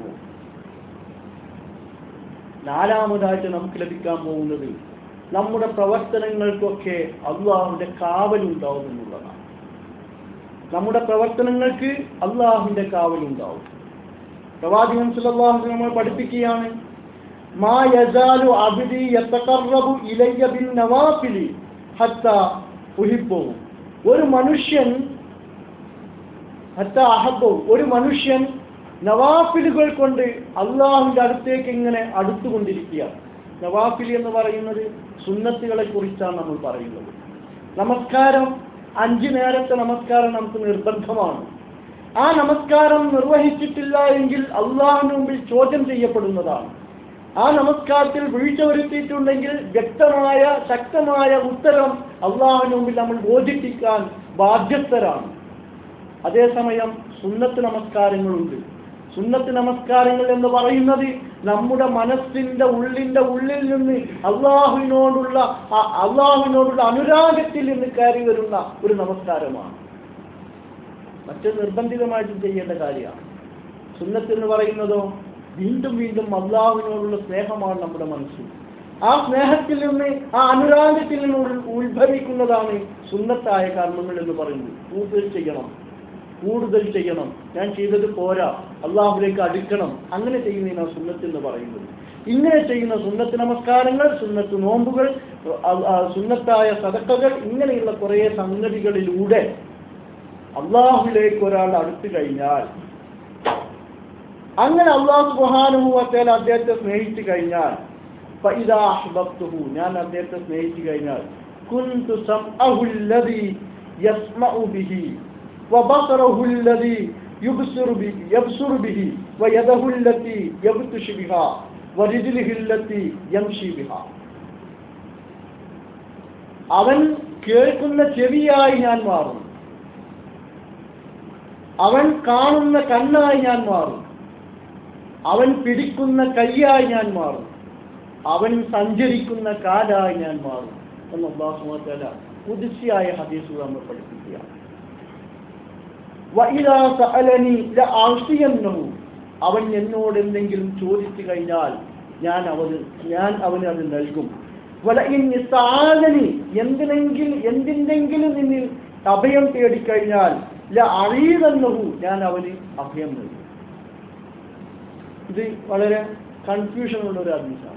നാലാമതായിട്ട് നമുക്ക് ലഭിക്കാൻ പോകുന്നത് നമ്മുടെ പ്രവർത്തനങ്ങൾക്കൊക്കെ അള്ളാഹുവിന്റെ കാവലുണ്ടാവും എന്നുള്ളതാണ് നമ്മുടെ പ്രവർത്തനങ്ങൾക്ക് അള്ളാഹുവിന്റെ കാവലുണ്ടാവും പ്രവാചകൻ സുലല്ലാഹു നമ്മൾ പഠിപ്പിക്കുകയാണ് മാ യജാലു അബ്ദി യതഖറബു ഇലയ്യ ബിൻ നവാഫിലി ഹത്ത ഉഹിബ്ബു ഒരു മനുഷ്യൻ ഹത്ത അഹബ്ബു ഒരു മനുഷ്യൻ നവാഫിലുകൾ കൊണ്ട് അള്ളാഹുവിന്റെ അടുത്തേക്ക് ഇങ്ങനെ അടുത്തുകൊണ്ടിരിക്കുകയാണ് നവാഫിൽ എന്ന് പറയുന്നത് സുന്നത്തുകളെ കുറിച്ചാണ് നമ്മൾ പറയുന്നത് നമസ്കാരം അഞ്ചു നേരത്തെ നമസ്കാരം നമുക്ക് നിർബന്ധമാണ് ആ നമസ്കാരം നിർവഹിച്ചിട്ടില്ല എങ്കിൽ അള്ളാഹുവിന് മുമ്പിൽ ചോദ്യം ചെയ്യപ്പെടുന്നതാണ് ആ നമസ്കാരത്തിൽ വീഴ്ച വരുത്തിയിട്ടുണ്ടെങ്കിൽ വ്യക്തമായ ശക്തമായ ഉത്തരം അള്ളാഹുവിന് മുമ്പിൽ നമ്മൾ ബോധിപ്പിക്കാൻ ബാധ്യസ്ഥരാണ് അതേസമയം സുന്നത്ത് നമസ്കാരങ്ങളുണ്ട് സുന്നത്ത് നമസ്കാരങ്ങൾ എന്ന് പറയുന്നത് നമ്മുടെ മനസ്സിന്റെ ഉള്ളിന്റെ ഉള്ളിൽ നിന്ന് അള്ളാഹുവിനോടുള്ള ആ- അള്ളാഹുവിനോടുള്ള അനുരാഗത്തിൽ നിന്ന് കയറി വരുന്ന ഒരു നമസ്കാരമാണ് മറ്റ് നിർബന്ധിതമായിട്ടും ചെയ്യേണ്ട കാര്യമാണ് സുന്നത്ത് എന്ന് പറയുന്നതോ വീണ്ടും വീണ്ടും അള്ളാഹുവിനോടുള്ള സ്നേഹമാണ് നമ്മുടെ മനസ്സിൽ ആ സ്നേഹത്തിൽ നിന്ന് ആ അനുരാഗത്തിൽ നിന്ന് ഉൾ- ഉത്ഭവിക്കുന്നതാണ് സുന്നത്തായ കർമ്മങ്ങൾ എന്ന് പറയുന്നത് കൂടുതൽ ചെയ്യണം കൂടുതൽ ചെയ്യണം ഞാൻ ചെയ്തത് പോരാ അള്ളാഹുലേക്ക് അടുക്കണം അങ്ങനെ ചെയ്യുന്നതിനാണ് സുന്നത്ത് എന്ന് പറയുന്നത് ഇങ്ങനെ ചെയ്യുന്ന സുന്നത്ത് നമസ്കാരങ്ങൾ സുന്നത്ത് നോമ്പുകൾ അ- ആ സുന്നത്തായ സദക്കകൾ ഇങ്ങനെയുള്ള കുറേ സംഗതികളിലൂടെ അള്ളാഹുലേക്ക് ഒരാൾ അടുത്തു കഴിഞ്ഞാൽ അങ്ങനെ അള്ളാഹു സുബാനുഭവത്തേൽ അദ്ദേഹത്തെ സ്നേഹിച്ചു കഴിഞ്ഞാൽ ഫഇദാ അഹ്ബബ്തുഹു ഞാൻ അദ്ദേഹത്തെ സ്നേഹിച്ചു കഴിഞ്ഞാൽ കുന്തു സംഅഹു അല്ലദി യസ്മഉ ബിഹി വബസറഹു അല്ലദി യുബ്സിറു ബിഹി യബ്സുറു ബിഹി വയദഹു അല്ലതി യബ്തുഷു ബിഹാ വരിജ്ലിഹി അല്ലതി യംശി ബിഹാ അവൻ കേൾക്കുന്ന ചെവിയായി ഞാൻ മാറും അവൻ കാണുന്ന കണ്ണായി ഞാൻ മാറും അവൻ പിടിക്കുന്ന കൈയായി ഞാൻ മാറും അവൻ സഞ്ചരിക്കുന്ന കാലായി ഞാൻ മാറും എന്ന് അള്ളാഹുമാല കുതിശിയായ ഹദീസ് നമ്മൾ പഠിപ്പിക്കുകയാണ് വഇദാ സഅലനി ലഅഅ്തിയന്നഹു അവൻ എന്നോട് എന്തെങ്കിലും ചോദിച്ചു കഴിഞ്ഞാൽ ഞാൻ അവന് ഞാൻ അവന് അത് നൽകും വലഇൻ ഇസ്തആദനി എന്തിനെങ്കിലും എന്തിന്റെങ്കിലും നിന്നിൽ അഭയം തേടിക്കഴിഞ്ഞാൽ ലഅഈദന്നഹു ഞാൻ അവന് അഭയം നൽകും ഇത് വളരെ കൺഫ്യൂഷൻ ഉള്ള ഒരു ഹദീസാണ്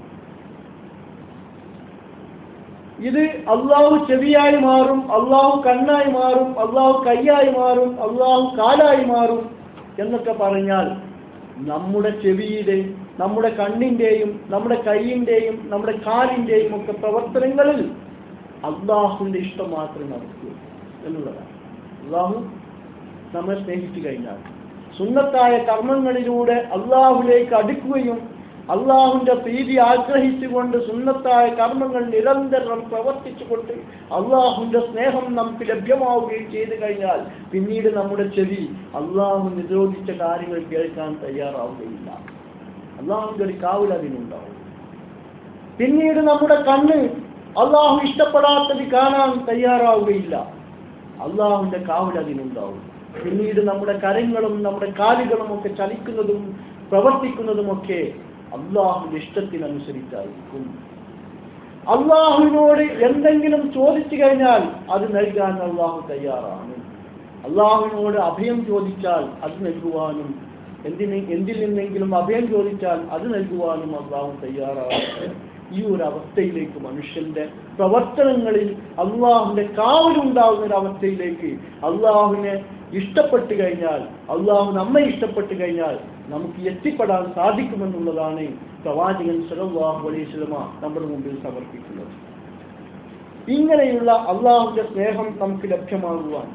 ഇത് അള്ളാഹു ചെവിയായി മാറും അള്ളാഹു കണ്ണായി മാറും അള്ളാഹു കൈയായി മാറും അള്ളാഹു കാലായി മാറും എന്നൊക്കെ പറഞ്ഞാൽ നമ്മുടെ ചെവിയുടെ നമ്മുടെ കണ്ണിന്റെയും നമ്മുടെ കൈയിന്റെയും നമ്മുടെ കാലിന്റെയും ഒക്കെ പ്രവർത്തനങ്ങളിൽ അള്ളാഹുവിന്റെ ഇഷ്ടം മാത്രമേ നടക്കൂ എന്നുള്ളതാണ് അള്ളാഹു നമ്മെ സ്നേഹിച്ചു കഴിഞ്ഞാൽ സുന്നത്തായ കർമ്മങ്ങളിലൂടെ അള്ളാഹുലേക്ക് അടുക്കുകയും അള്ളാഹുവിന്റെ പ്രീതി ആഗ്രഹിച്ചുകൊണ്ട് സുന്നത്തായ കർമ്മങ്ങൾ നിരന്തരം പ്രവർത്തിച്ചുകൊണ്ട് അള്ളാഹുവിന്റെ സ്നേഹം നമുക്ക് ലഭ്യമാവുകയും ചെയ്തു കഴിഞ്ഞാൽ പിന്നീട് നമ്മുടെ ചെവി അള്ളാഹു നിരോധിച്ച കാര്യങ്ങൾ കേൾക്കാൻ തയ്യാറാവുകയില്ല അള്ളാഹുവിന്റെ ഒരു കാവൽ അതിനുണ്ടാവും പിന്നീട് നമ്മുടെ കണ്ണ് അള്ളാഹു ഇഷ്ടപ്പെടാത്തത് കാണാൻ തയ്യാറാവുകയില്ല അള്ളാഹുവിന്റെ കാവൽ അതിനുണ്ടാവും പിന്നീട് നമ്മുടെ കരങ്ങളും നമ്മുടെ കാലുകളും ഒക്കെ ചലിക്കുന്നതും പ്രവർത്തിക്കുന്നതുമൊക്കെ അള്ളാഹുവിന്റെ ഇഷ്ടത്തിനനുസരിച്ചായിരിക്കും അള്ളാഹുവിനോട് എന്തെങ്കിലും ചോദിച്ചു കഴിഞ്ഞാൽ അത് നൽകാൻ അള്ളാഹു തയ്യാറാണ് അള്ളാഹുവിനോട് അഭയം ചോദിച്ചാൽ അത് നൽകുവാനും എന്തിന് എന്തിൽ നിന്നെങ്കിലും അഭയം ചോദിച്ചാൽ അത് നൽകുവാനും അള്ളാഹു തയ്യാറാണ് ഈ ഒരു അവസ്ഥയിലേക്ക് മനുഷ്യന്റെ പ്രവർത്തനങ്ങളിൽ അള്ളാഹുവിന്റെ കാവലുണ്ടാകുന്ന ഒരു അവസ്ഥയിലേക്ക് അള്ളാഹുവിനെ ഇഷ്ടപ്പെട്ടു കഴിഞ്ഞാൽ അള്ളാഹു നമ്മെ ഇഷ്ടപ്പെട്ടു കഴിഞ്ഞാൽ നമുക്ക് എത്തിപ്പെടാൻ സാധിക്കുമെന്നുള്ളതാണ് പ്രവാചകൻ സലല്ലാഹു അലൈഹി സ്വലമ നമ്മുടെ മുമ്പിൽ സമർപ്പിക്കുന്നത് ഇങ്ങനെയുള്ള അള്ളാഹുവിന്റെ സ്നേഹം നമുക്ക് ലഭ്യമാകുവാൻ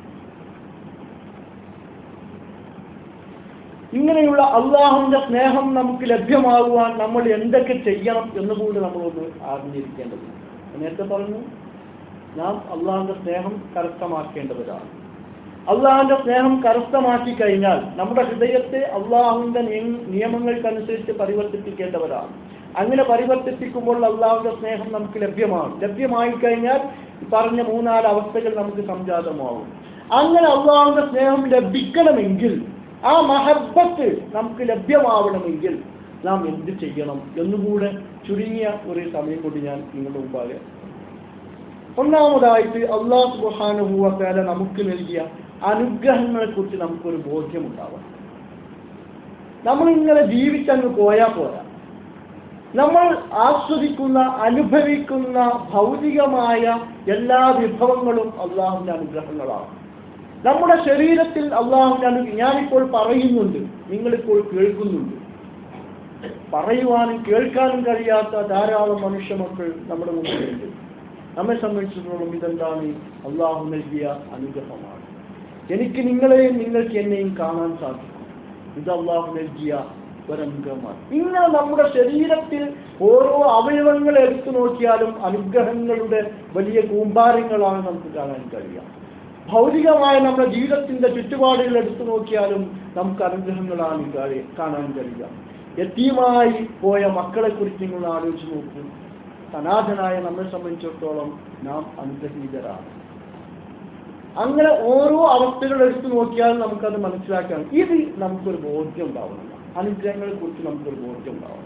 ഇങ്ങനെയുള്ള അള്ളാഹുവിന്റെ സ്നേഹം നമുക്ക് ലഭ്യമാകുവാൻ നമ്മൾ എന്തൊക്കെ ചെയ്യണം എന്നുകൂടി നമ്മളൊന്ന് അറിഞ്ഞിരിക്കേണ്ടതുണ്ട് നേരത്തെ പറഞ്ഞു നാം അള്ളാഹുവിന്റെ സ്നേഹം കരസ്ഥമാക്കേണ്ടവരാണ് അള്ളാഹുവിന്റെ സ്നേഹം കരസ്ഥമാക്കി കഴിഞ്ഞാൽ നമ്മുടെ ഹൃദയത്തെ അള്ളാഹുവിന്റെ നിയ- നിയമങ്ങൾക്കനുസരിച്ച് പരിവർത്തിപ്പിക്കേണ്ടവരാണ് അങ്ങനെ പരിവർത്തിപ്പിക്കുമ്പോൾ അള്ളാഹുവിന്റെ സ്നേഹം നമുക്ക് ലഭ്യമാണ് ലഭ്യമായി കഴിഞ്ഞാൽ ഈ പറഞ്ഞ മൂന്നാല് അവസ്ഥകൾ നമുക്ക് സംജാതമാവും അങ്ങനെ അള്ളാഹുവിന്റെ സ്നേഹം ലഭിക്കണമെങ്കിൽ ആ മഹബത്ത് നമുക്ക് ലഭ്യമാവണമെങ്കിൽ നാം എന്ത് ചെയ്യണം എന്നുകൂടെ ചുരുങ്ങിയ ഒരു സമയം കൊണ്ട് ഞാൻ നിങ്ങളുടെ മുമ്പാകെ ഒന്നാമതായിട്ട് അള്ളാഹു സുബാനുഭൂവത്താല നമുക്ക് നൽകിയ അനുഗ്രഹങ്ങളെ കുറിച്ച് നമുക്കൊരു ബോധ്യമുണ്ടാവണം നമ്മൾ ഇങ്ങനെ ജീവിച്ചങ്ങ് പോയാൽ പോരാ നമ്മൾ ആസ്വദിക്കുന്ന അനുഭവിക്കുന്ന ഭൗതികമായ എല്ലാ വിഭവങ്ങളും അള്ളാഹുവിന്റെ അനുഗ്രഹങ്ങളാണ് നമ്മുടെ ശരീരത്തിൽ അള്ളാഹുവിന്റെ അനു ഞാനിപ്പോൾ പറയുന്നുണ്ട് നിങ്ങളിപ്പോൾ കേൾക്കുന്നുണ്ട് പറയുവാനും കേൾക്കാനും കഴിയാത്ത ധാരാളം മനുഷ്യ മക്കൾ നമ്മുടെ മുമ്പിലുണ്ട് നമ്മെ സംബന്ധിച്ചിടത്തോളം ഇതെന്താണ് അള്ളാഹു നൽകിയ അനുഗ്രഹമാണ് എനിക്ക് നിങ്ങളെയും നിങ്ങൾക്ക് എന്നെയും കാണാൻ സാധിക്കും ഇത് അള്ളാഹു നൽകിയ ഒരനുഗ്രഹമാണ് ഇങ്ങനെ നമ്മുടെ ശരീരത്തിൽ ഓരോ അവയവങ്ങൾ എടുത്തു നോക്കിയാലും അനുഗ്രഹങ്ങളുടെ വലിയ കൂമ്പാരങ്ങളാണ് നമുക്ക് കാണാൻ കഴിയുക ഭൗതികമായ നമ്മുടെ ജീവിതത്തിന്റെ ചുറ്റുപാടുകൾ എടുത്തു നോക്കിയാലും നമുക്ക് അനുഗ്രഹങ്ങളാണ് കഴി- കാണാൻ കഴിയുക യത്തീമായി പോയ മക്കളെ കുറിച്ച് നിങ്ങൾ ആലോചിച്ച് നോക്കൂ അനാഥനായ നമ്മെ സംബന്ധിച്ചിടത്തോളം നാം അനുഗ്രഹീതരാണ് അങ്ങനെ ഓരോ അവസ്ഥകൾ എടുത്തു നോക്കിയാൽ നമുക്കത് മനസ്സിലാക്കാം ഇത് നമുക്കൊരു ബോധ്യം ഉണ്ടാവണം അനുഗ്രഹങ്ങളെ കുറിച്ച് നമുക്കൊരു ബോധ്യം ഉണ്ടാവണം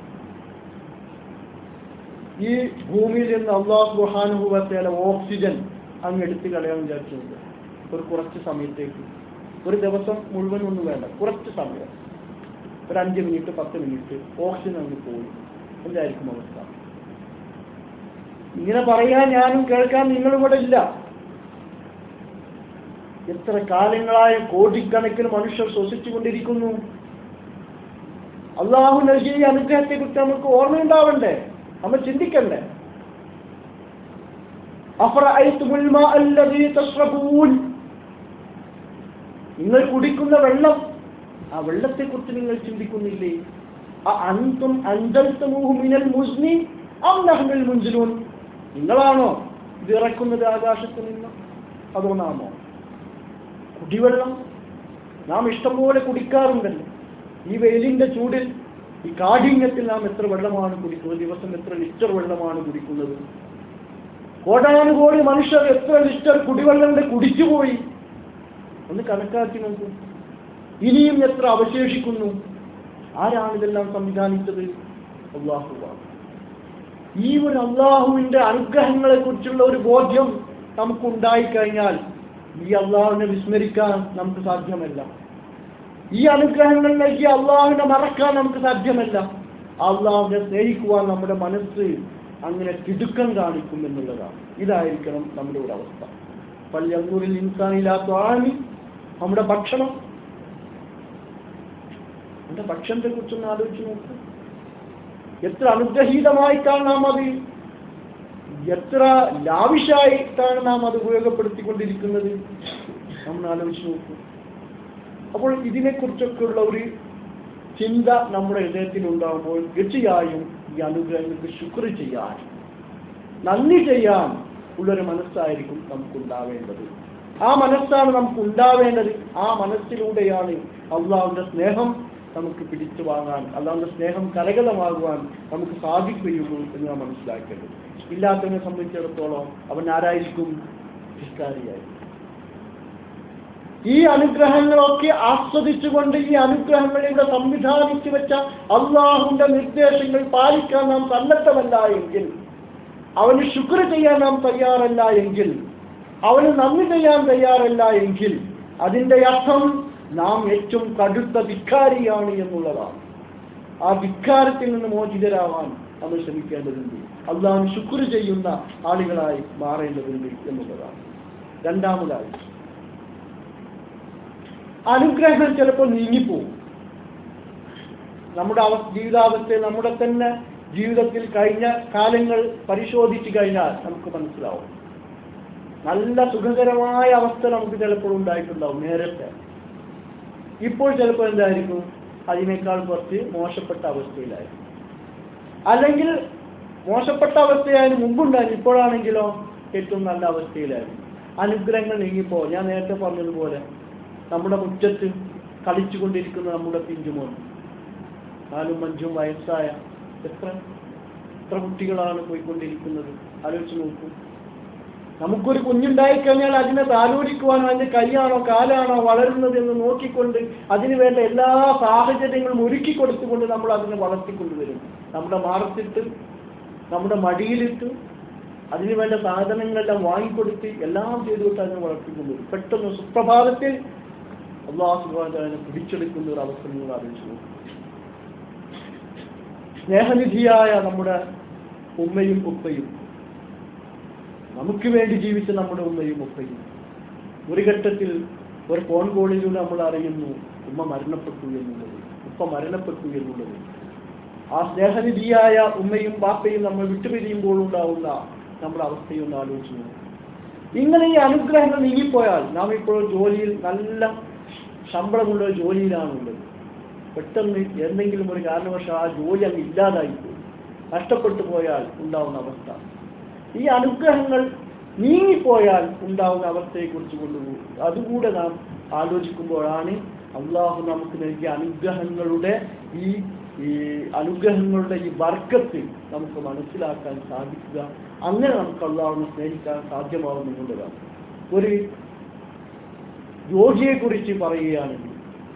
ഈ ഭൂമിയിൽ നിന്ന് അള്ളാഹു സുഹാനുഭവത്തേല ഓക്സിജൻ അങ്ങ് എടുത്തു കളയാൻ വിചാരിച്ചിട്ടുണ്ട് ഒരു കുറച്ച് സമയത്തേക്ക് ഒരു ദിവസം മുഴുവൻ ഒന്നും വേണ്ട കുറച്ച് സമയം ഒരു അഞ്ച് മിനിറ്റ് പത്ത് മിനിറ്റ് ഓക്സിജൻ അങ്ങ് പോയി എന്തായിരിക്കും അവസ്ഥ ഇങ്ങനെ പറയാൻ ഞാനും കേൾക്കാൻ നിങ്ങളും ഇവിടെ ഇല്ല എത്ര കാലങ്ങളായ കോടിക്കണക്കിന് മനുഷ്യർ ശ്വസിച്ചുകൊണ്ടിരിക്കുന്നു അള്ളാഹു നൽകിയ ഈ അനുഗ്രഹത്തെ കുറിച്ച് നമുക്ക് ഓർമ്മയുണ്ടാവണ്ടേ നമ്മൾ ചിന്തിക്കണ്ടേ അഫറഅയ്തുമുൽ മാഅ അല്ലദീ തശ്റബൂൻ നിങ്ങൾ കുടിക്കുന്ന വെള്ളം ആ വെള്ളത്തെ കുറിച്ച് നിങ്ങൾ ചിന്തിക്കുന്നില്ലേ ആ അന്തും അൻസൽതമൂഹു മിനൽ മുസ്നി അം നഹ്നുൽ മുൻസിലൂൻ നിങ്ങളാണോ ഇത് ഇറക്കുന്നത് ആകാശത്ത് നിന്ന് അതോ നാമോ കുടിവെള്ളം നാം ഇഷ്ടംപോലെ കുടിക്കാറുണ്ടല്ലോ ഈ വെയിലിന്റെ ചൂടിൽ ഈ കാഠിന്യത്തിൽ നാം എത്ര വെള്ളമാണ് കുടിക്കുന്നത് ദിവസം എത്ര ലിറ്റർ വെള്ളമാണ് കുടിക്കുന്നത് കോടാനുകോടി മനുഷ്യർ എത്ര ലിറ്റർ കുടിവെള്ളം കൊണ്ട് കുടിച്ചുപോയി ഒന്ന് കണക്കാക്കി നോക്കൂ ഇനിയും എത്ര അവശേഷിക്കുന്നു ആരാണ് ഇതെല്ലാം സംവിധാനിച്ചത് അള്ളാഹുവാണ് ഈ ഒരു അള്ളാഹുവിന്റെ അനുഗ്രഹങ്ങളെ കുറിച്ചുള്ള ഒരു ബോധ്യം നമുക്കുണ്ടായിക്കഴിഞ്ഞാൽ ഈ അള്ളാഹുവിനെ വിസ്മരിക്കാൻ നമുക്ക് സാധ്യമല്ല ഈ അനുഗ്രഹങ്ങൾ നൽകി അള്ളാഹുവിനെ മറക്കാൻ നമുക്ക് സാധ്യമല്ല അള്ളാഹുവിനെ സ്നേഹിക്കുവാൻ നമ്മുടെ മനസ്സ് അങ്ങനെ തിടുക്കം കാണിക്കും എന്നുള്ളതാണ് ഇതായിരിക്കണം നമ്മുടെ ഒരു അവസ്ഥ പള്ളിയന്നൂരിൽ ഇൻസാനില്ലാത്ത ആണി നമ്മുടെ ഭക്ഷണം നമ്മുടെ ഭക്ഷണത്തെ കുറിച്ചൊന്ന് ആലോചിച്ച് നോക്കൂ എത്ര അനുഗ്രഹീതമായിട്ടാണ് നാം അത് എത്ര ലാവിഷായിട്ടാണ് നാം അത് ഉപയോഗപ്പെടുത്തിക്കൊണ്ടിരിക്കുന്നത് നമ്മൾ ആലോചിച്ച് നോക്കൂ അപ്പോൾ ഇതിനെക്കുറിച്ചൊക്കെയുള്ള ഒരു ചിന്ത നമ്മുടെ ഹൃദയത്തിൽ ഉണ്ടാകുമ്പോൾ തീർച്ചയായും ഈ അനുഗ്രഹങ്ങൾക്ക് ശുക്ർ ചെയ്യാൻ നന്ദി ചെയ്യാൻ ഉള്ളൊരു മനസ്സായിരിക്കും നമുക്കുണ്ടാവേണ്ടത് ആ മനസ്സാണ് നമുക്ക് ഉണ്ടാവേണ്ടത് ആ മനസ്സിലൂടെയാണ് അള്ളാഹുവിന്റെ സ്നേഹം നമുക്ക് പിടിച്ചു വാങ്ങാൻ അള്ളാഹുവിന്റെ സ്നേഹം കരകതമാകുവാൻ നമുക്ക് സാധിക്കുകയുള്ളൂ എന്ന് നാം മനസ്സിലാക്കേണ്ടത് ഇല്ലാത്തവനെ സംബന്ധിച്ചിടത്തോളം അവൻ ആരായിരിക്കും ധിക്കാരിയായിരിക്കും ഈ അനുഗ്രഹങ്ങളൊക്കെ ആസ്വദിച്ചുകൊണ്ട് ഈ അനുഗ്രഹങ്ങൾ ഇവിടെ സംവിധാനിച്ചു വെച്ച അള്ളാഹുവിന്റെ നിർദ്ദേശങ്ങൾ പാലിക്കാൻ നാം സന്നദ്ധമല്ല എങ്കിൽ അവന് ശുക്ർ ചെയ്യാൻ നാം തയ്യാറല്ല എങ്കിൽ അവന് നന്ദി ചെയ്യാൻ തയ്യാറല്ല എങ്കിൽ അതിന്റെ അർത്ഥം നാം ഏറ്റവും കടുത്ത ധിക്കാരിയാണ് എന്നുള്ളതാണ് ആ ധിക്കാരത്തിൽ നിന്ന് മോചിതരാവാൻ നമ്മൾ ശ്രമിക്കേണ്ടതുണ്ട് അള്ളാഹു ശുക്ർ ചെയ്യുന്ന ആളുകളായി മാറേണ്ടതുണ്ട് എന്നുള്ളതാണ് രണ്ടാമതായി അനുഗ്രഹം ചിലപ്പോൾ നീങ്ങിപ്പോകും നമ്മുടെ അവ ജീവിതാവസ്ഥയിൽ നമ്മുടെ തന്നെ ജീവിതത്തിൽ കഴിഞ്ഞ കാലങ്ങൾ പരിശോധിച്ചു കഴിഞ്ഞാൽ നമുക്ക് മനസ്സിലാവും നല്ല സുഖകരമായ അവസ്ഥ നമുക്ക് ചിലപ്പോൾ ഉണ്ടായിട്ടുണ്ടാവും നേരത്തെ ഇപ്പോൾ ചിലപ്പോൾ എന്തായിരിക്കും അതിനേക്കാൾ കുറച്ച് മോശപ്പെട്ട അവസ്ഥയിലായിരിക്കും അല്ലെങ്കിൽ മോശപ്പെട്ട അവസ്ഥയായതിനു മുമ്പുണ്ടായിരുന്നു ഇപ്പോഴാണെങ്കിലോ ഏറ്റവും നല്ല അവസ്ഥയിലായിരുന്നു അനുഗ്രഹങ്ങൾ നീങ്ങിപ്പോ ഞാൻ നേരത്തെ പറഞ്ഞതുപോലെ നമ്മുടെ മുറ്റത്ത് കളിച്ചുകൊണ്ടിരിക്കുന്ന നമ്മുടെ പിഞ്ചുമോൻ നാലും അഞ്ചും വയസ്സായ എത്ര എത്ര കുട്ടികളാണ് പോയിക്കൊണ്ടിരിക്കുന്നത് ആലോചിച്ച് നോക്കൂ നമുക്കൊരു കുഞ്ഞുണ്ടായി കഴിഞ്ഞാൽ അതിനെ താലോലിക്കുവാനോ അതിന്റെ കൈയാണോ കാലാണോ വളരുന്നത് എന്ന് നോക്കിക്കൊണ്ട് അതിന് വേണ്ട എല്ലാ സാഹചര്യങ്ങളും ഒരുക്കി കൊടുത്തുകൊണ്ട് നമ്മൾ അതിനെ വളർത്തിക്കൊണ്ടുവരും നമ്മുടെ മാറത്തിട്ട് നമ്മുടെ മടിയിലിട്ട് അതിന് വേണ്ട സാധനങ്ങളെല്ലാം വാങ്ങിക്കൊടുത്ത് എല്ലാം ചെയ്തുകൊണ്ട് അതിനെ വളർത്തിക്കൊണ്ടുവരും പെട്ടെന്ന് സുപ്രഭാതത്തിൽ അള്ളാഹു സുബ്ഹാനഹു വ തആല പിടിച്ചെടുക്കുന്ന ഒരു അവസ്ഥ നിങ്ങൾ ആലോചിച്ചു നോക്കൂ സ്നേഹനിധിയായ നമ്മുടെ ഉമ്മയും ഉപ്പയും നമുക്ക് വേണ്ടി ജീവിച്ച നമ്മുടെ ഉമ്മയും ഉപ്പയും ഒരു ഘട്ടത്തിൽ ഒരു ഫോൺ കോളിലൂടെ നമ്മൾ അറിയുന്നു ഉമ്മ മരണപ്പെട്ടു എന്നുള്ളത് ഉപ്പ മരണപ്പെട്ടു എന്നുള്ളത് ആ സ്നേഹനിധിയായ ഉമ്മയും ബാപ്പയും നമ്മൾ വിട്ടുപിരിയുമ്പോൾ ഉണ്ടാവുന്ന നമ്മുടെ അവസ്ഥയൊന്ന് ആലോചിച്ചു നോക്കൂ. ഇങ്ങനെ ഈ അനുഗ്രഹങ്ങൾ നീങ്ങിപ്പോയാൽ നാം ഇപ്പോൾ ജോലിയിൽ നല്ല ശമ്പളമുള്ള ഒരു ജോലിയിലാണുള്ളത് പെട്ടെന്ന് എന്തെങ്കിലും ഒരു കാരണവശാൽ ആ ജോലി അങ്ങ് ഇല്ലാതായിപ്പോയി നഷ്ടപ്പെട്ടു പോയാൽ ഉണ്ടാവുന്ന അവസ്ഥ ഈ അനുഗ്രഹങ്ങൾ നീങ്ങിപ്പോയാൽ ഉണ്ടാവുന്ന അവസ്ഥയെക്കുറിച്ച് കൊണ്ടുപോകും അതുകൂടെ നാം ആലോചിക്കുമ്പോഴാണ് അള്ളാഹു നമുക്ക് നൽകിയ അനുഗ്രഹങ്ങളുടെ ഈ ഈ അനുഗ്രഹങ്ങളുടെ ഈ വർക്കത്ത് നമുക്ക് മനസ്സിലാക്കാൻ സാധിക്കുക അങ്ങനെ നമുക്ക് അള്ളാഹുവിനെ സ്നേഹിക്കാൻ സാധ്യമാവുന്നുള്ളതാണ് ഒരു രോഗിയെക്കുറിച്ച് പറയുകയാണെങ്കിൽ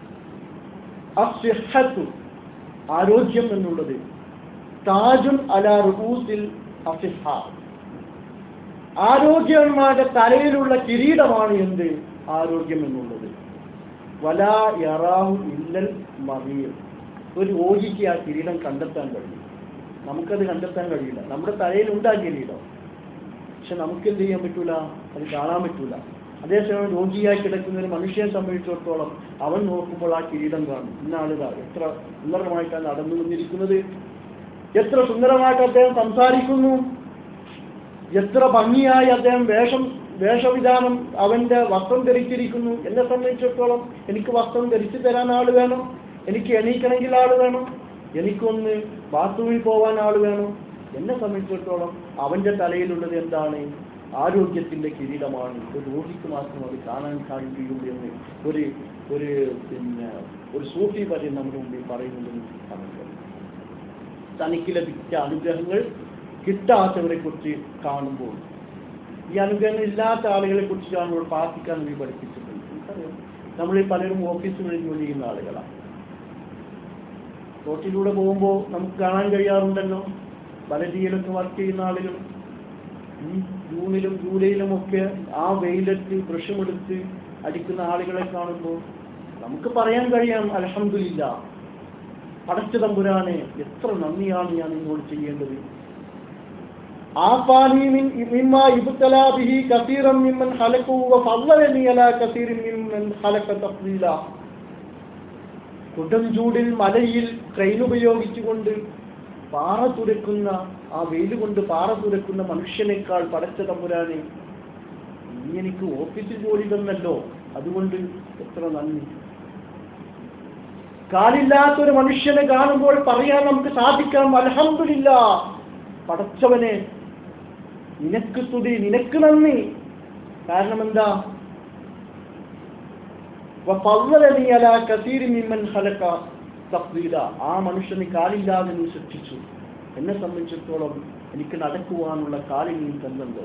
അസ്ഹത്തു ആരോഗ്യം എന്നുള്ളത് താജുൻ അല റുഹൂസിൽ അസിഹ ആരോഗ്യന്മാരുടെ തലയിലുള്ള കിരീടമാണ് എന്ത് ആരോഗ്യം എന്നുള്ളത് വല യറാഹു ഇല്ലൽ മറിയം ഒരു രോഗിക്ക് ആ കിരീടം കണ്ടെത്താൻ കഴിയും നമുക്കത് കണ്ടെത്താൻ കഴിയില്ല നമ്മുടെ തലയിൽ ഉണ്ടാ കിരീടം പക്ഷെ നമുക്ക് എന്ത് ചെയ്യാൻ പറ്റൂല അത് കാണാൻ പറ്റൂല അതേസമയം രോഗിയായി കിടക്കുന്ന ഒരു മനുഷ്യനെ സംബന്ധിച്ചിടത്തോളം അവൻ നോക്കുമ്പോൾ ആ കിരീടം കാണും ഇന്നാളിതാ എത്ര സുന്ദരമായിട്ടാണ് നടന്നു വന്നിരിക്കുന്നത് എത്ര സുന്ദരമായിട്ട് അദ്ദേഹം സംസാരിക്കുന്നു എത്ര ഭംഗിയായി അദ്ദേഹം വേഷം വേഷവിധാനം അവന്റെ വസ്ത്രം ധരിച്ചിരിക്കുന്നു എന്നെ സംബന്ധിച്ചിടത്തോളം എനിക്ക് വസ്ത്രം ധരിച്ചു തരാൻ ആൾ വേണം എനിക്ക് എണീക്കണമെങ്കിൽ ആൾ വേണം എനിക്കൊന്ന് ബാത്റൂമിൽ പോവാൻ ആൾ വേണം എന്നെ സംബന്ധിച്ചിടത്തോളം അവന്റെ തലയിലുള്ളത് എന്താണ് ആരോഗ്യത്തിന്റെ കിരീടമാണ് ഒരു രോഗിക്ക് മാത്രം അത് കാണാൻ സാധിക്കുകയുള്ളൂ എന്ന് ഒരു ഒരു പിന്നെ ഒരു സൂഫി പര്യം നമ്മുടെ മുമ്പിൽ പറയുന്നത് നമുക്ക് തനിക്ക് ലഭിച്ച അനുഗ്രഹങ്ങൾ കിട്ടാത്തവരെ കുറിച്ച് കാണുമ്പോൾ ഈ അനുഗ്രഹങ്ങൾ ഇല്ലാത്ത ആളുകളെ കുറിച്ച് കാണുമ്പോൾ പ്രാർത്ഥിക്കാൻ വേണ്ടി പഠിപ്പിച്ചിട്ടുണ്ട് നമുക്കറിയാം നമ്മൾ ഈ പലരും ഓഫീസുകളിൽ ജോലി ചെയ്യുന്ന ആളുകളാണ് റോട്ടിലൂടെ പോകുമ്പോൾ നമുക്ക് കാണാൻ കഴിയാറുണ്ടല്ലോ വലതിയിലൊക്കെ വർക്ക് ചെയ്യുന്ന ആളുകൾ ഈ ജൂണിലും ജൂലൈയിലും ഒക്കെ ആ വെയിലത്ത് വൃക്ഷമെടുത്ത് അടിക്കുന്ന ആളുകളെ കാണുമ്പോൾ നമുക്ക് പറയാൻ കഴിയാം അലഹമില്ല പടച്ച തമ്പുരാനെ എത്ര നന്ദിയാണ് ഞാൻ നിന്നോട് ചെയ്യേണ്ടത് ആഫാനി മിൻ മിമ്മ ഇബ്തലാ ബിഹി കസീറൻ മിമ്മൻ ഖലഖു വഫളലനി അലാ കസീറിൻ മിമ്മൻ ഖലഖ തഫ്ളീല കൊടും ചൂടിൽ മലയിൽ ട്രെയിൻ ഉപയോഗിച്ചുകൊണ്ട് പാറ തുരക്കുന്ന ആ വെയിൽ കൊണ്ട് പാറ തുരക്കുന്ന മനുഷ്യനേക്കാൾ പടച്ച തമ്പുരാനെ നീ എനിക്ക് ഓഫീസിൽ ജോലി തന്നല്ലോ അതുകൊണ്ട് എത്ര നന്ദി കാലില്ലാത്തൊരു മനുഷ്യനെ കാണുമ്പോൾ പറയാൻ നമുക്ക് സാധിക്കാം അലഹമില്ല പടച്ചവനെ നിനക്ക് സ്തുതി നിനക്ക് നന്ദി കാരണം എന്താ വഫളലനി അലാ കസീരി മിമ്മൻ ഖലഖ തഫ്ദീല ആ മനുഷ്യന് കാലില്ലാതെ നീ സൃഷ്ടിച്ചു എന്നെ സംബന്ധിച്ചിടത്തോളം എനിക്ക് നടക്കുവാനുള്ള കാലിൽ നീ തന്നല്ലോ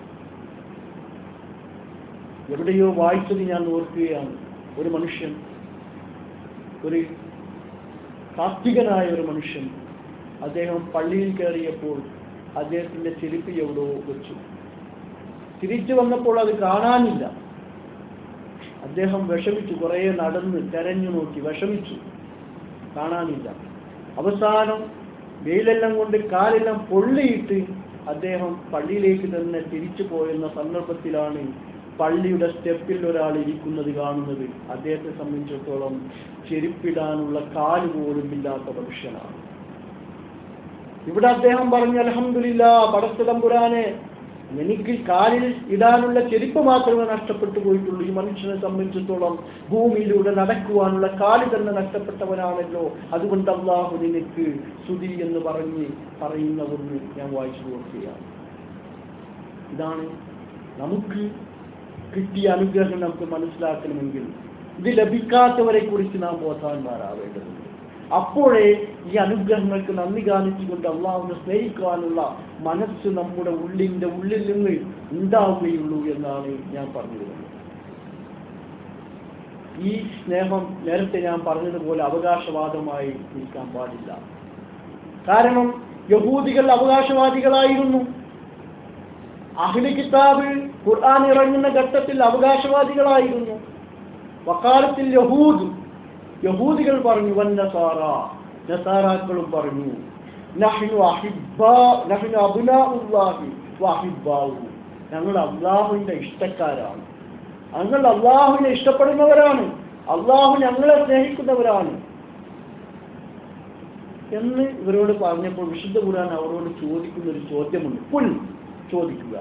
എവിടെയോ വായിച്ചത് ഞാൻ ഓർക്കുകയാണ് ഒരു മനുഷ്യൻ ഒരു കാർത്തികനായ ഒരു മനുഷ്യൻ അദ്ദേഹം പള്ളിയിൽ കയറിയപ്പോൾ അദ്ദേഹത്തിന്റെ ചെരുപ്പ് എവിടെയോ വെച്ചു തിരിച്ചു വന്നപ്പോൾ അത് കാണാനില്ല അദ്ദേഹം വിഷമിച്ചു കുറേ നടന്ന് തെരഞ്ഞു നോക്കി വിഷമിച്ചു കാണാനില്ല അവസാനം വെയിലെല്ലാം കൊണ്ട് കാലെല്ലാം പൊള്ളിയിട്ട് അദ്ദേഹം പള്ളിയിലേക്ക് തന്നെ തിരിച്ചു പോയെന്ന സന്ദർഭത്തിലാണ് പള്ളിയുടെ സ്റ്റെപ്പിൽ ഒരാൾ ഇരിക്കുന്നത് കാണുന്നത് അദ്ദേഹത്തെ സംബന്ധിച്ചിടത്തോളം ചെരുപ്പിടാനുള്ള കാല് പോലും ഇല്ലാത്ത മനുഷ്യനാണ് ഇവിടെ അദ്ദേഹം പറഞ്ഞു അലഹമില്ല പടച്ചതമ്പുരാനെ എനിക്ക് കാലിൽ ഇടാനുള്ള ചെരുപ്പ് മാത്രമേ നഷ്ടപ്പെട്ടു പോയിട്ടുള്ളൂ ഈ മനുഷ്യനെ സംബന്ധിച്ചിടത്തോളം ഭൂമിയിലൂടെ നടക്കുവാനുള്ള കാല് തന്നെ നഷ്ടപ്പെട്ടവനാണല്ലോ അതുകൊണ്ട് അള്ളാഹു നിനക്ക് സ്തുതി എന്ന് പറഞ്ഞ് പറയുന്ന ഒന്ന് ഞാൻ വായിച്ചു കൊടുക്കുകയാണ് ഇതാണ് നമുക്ക് കിട്ടിയ അനുഗ്രഹം നമുക്ക് മനസ്സിലാക്കണമെങ്കിൽ ഇത് ലഭിക്കാത്തവരെ കുറിച്ച് നാം ബോധവാന്മാരാവേണ്ടതുണ്ട് അപ്പോഴേ ഈ അനുഗ്രഹങ്ങൾക്ക് നന്ദി കാണിച്ചുകൊണ്ട് അള്ളാഹുവിനെ സ്നേഹിക്കുവാനുള്ള മനസ്സ് നമ്മുടെ ഉള്ളിന്റെ ഉള്ളിൽ നിന്ന് ഉണ്ടാവുകയുള്ളൂ എന്നാണ് ഞാൻ പറഞ്ഞിരുന്നത് ഈ സ്നേഹം നേരത്തെ ഞാൻ പറഞ്ഞതുപോലെ അവകാശവാദമായി നിൽക്കാൻ പാടില്ല കാരണം യഹൂദികൾ അവകാശവാദികളായിരുന്നു അഹ്ലി കിതാബ് ഖുർആൻ ഇറങ്ങുന്ന ഘട്ടത്തിൽ അവകാശവാദികളായിരുന്നു വക്കാലത്തിൽ യഹൂദ് യഹൂദികൾ പറഞ്ഞു വൻ നസാറ നസാറാക്കളും പറഞ്ഞു നഹ്നു അഹിബ്ബാ നഹ്നു അബ്നാഉല്ലാഹി വഅഹിബ്ബാഹു ഞങ്ങൾ അള്ളാഹുവിന്റെ ഇഷ്ടക്കാരാണ് ഞങ്ങൾ അള്ളാഹുവിനെ ഇഷ്ടപ്പെടുന്നവരാണ് അള്ളാഹു ഞങ്ങളെ സ്നേഹിക്കുന്നവരാണ് എന്ന് ഇവരോട് പറഞ്ഞപ്പോൾ വിശുദ്ധ ഖുർആൻ അവരോട് ചോദിക്കുന്ന ഒരു ചോദ്യമുണ്ട് പുൽ ചോദിക്കുക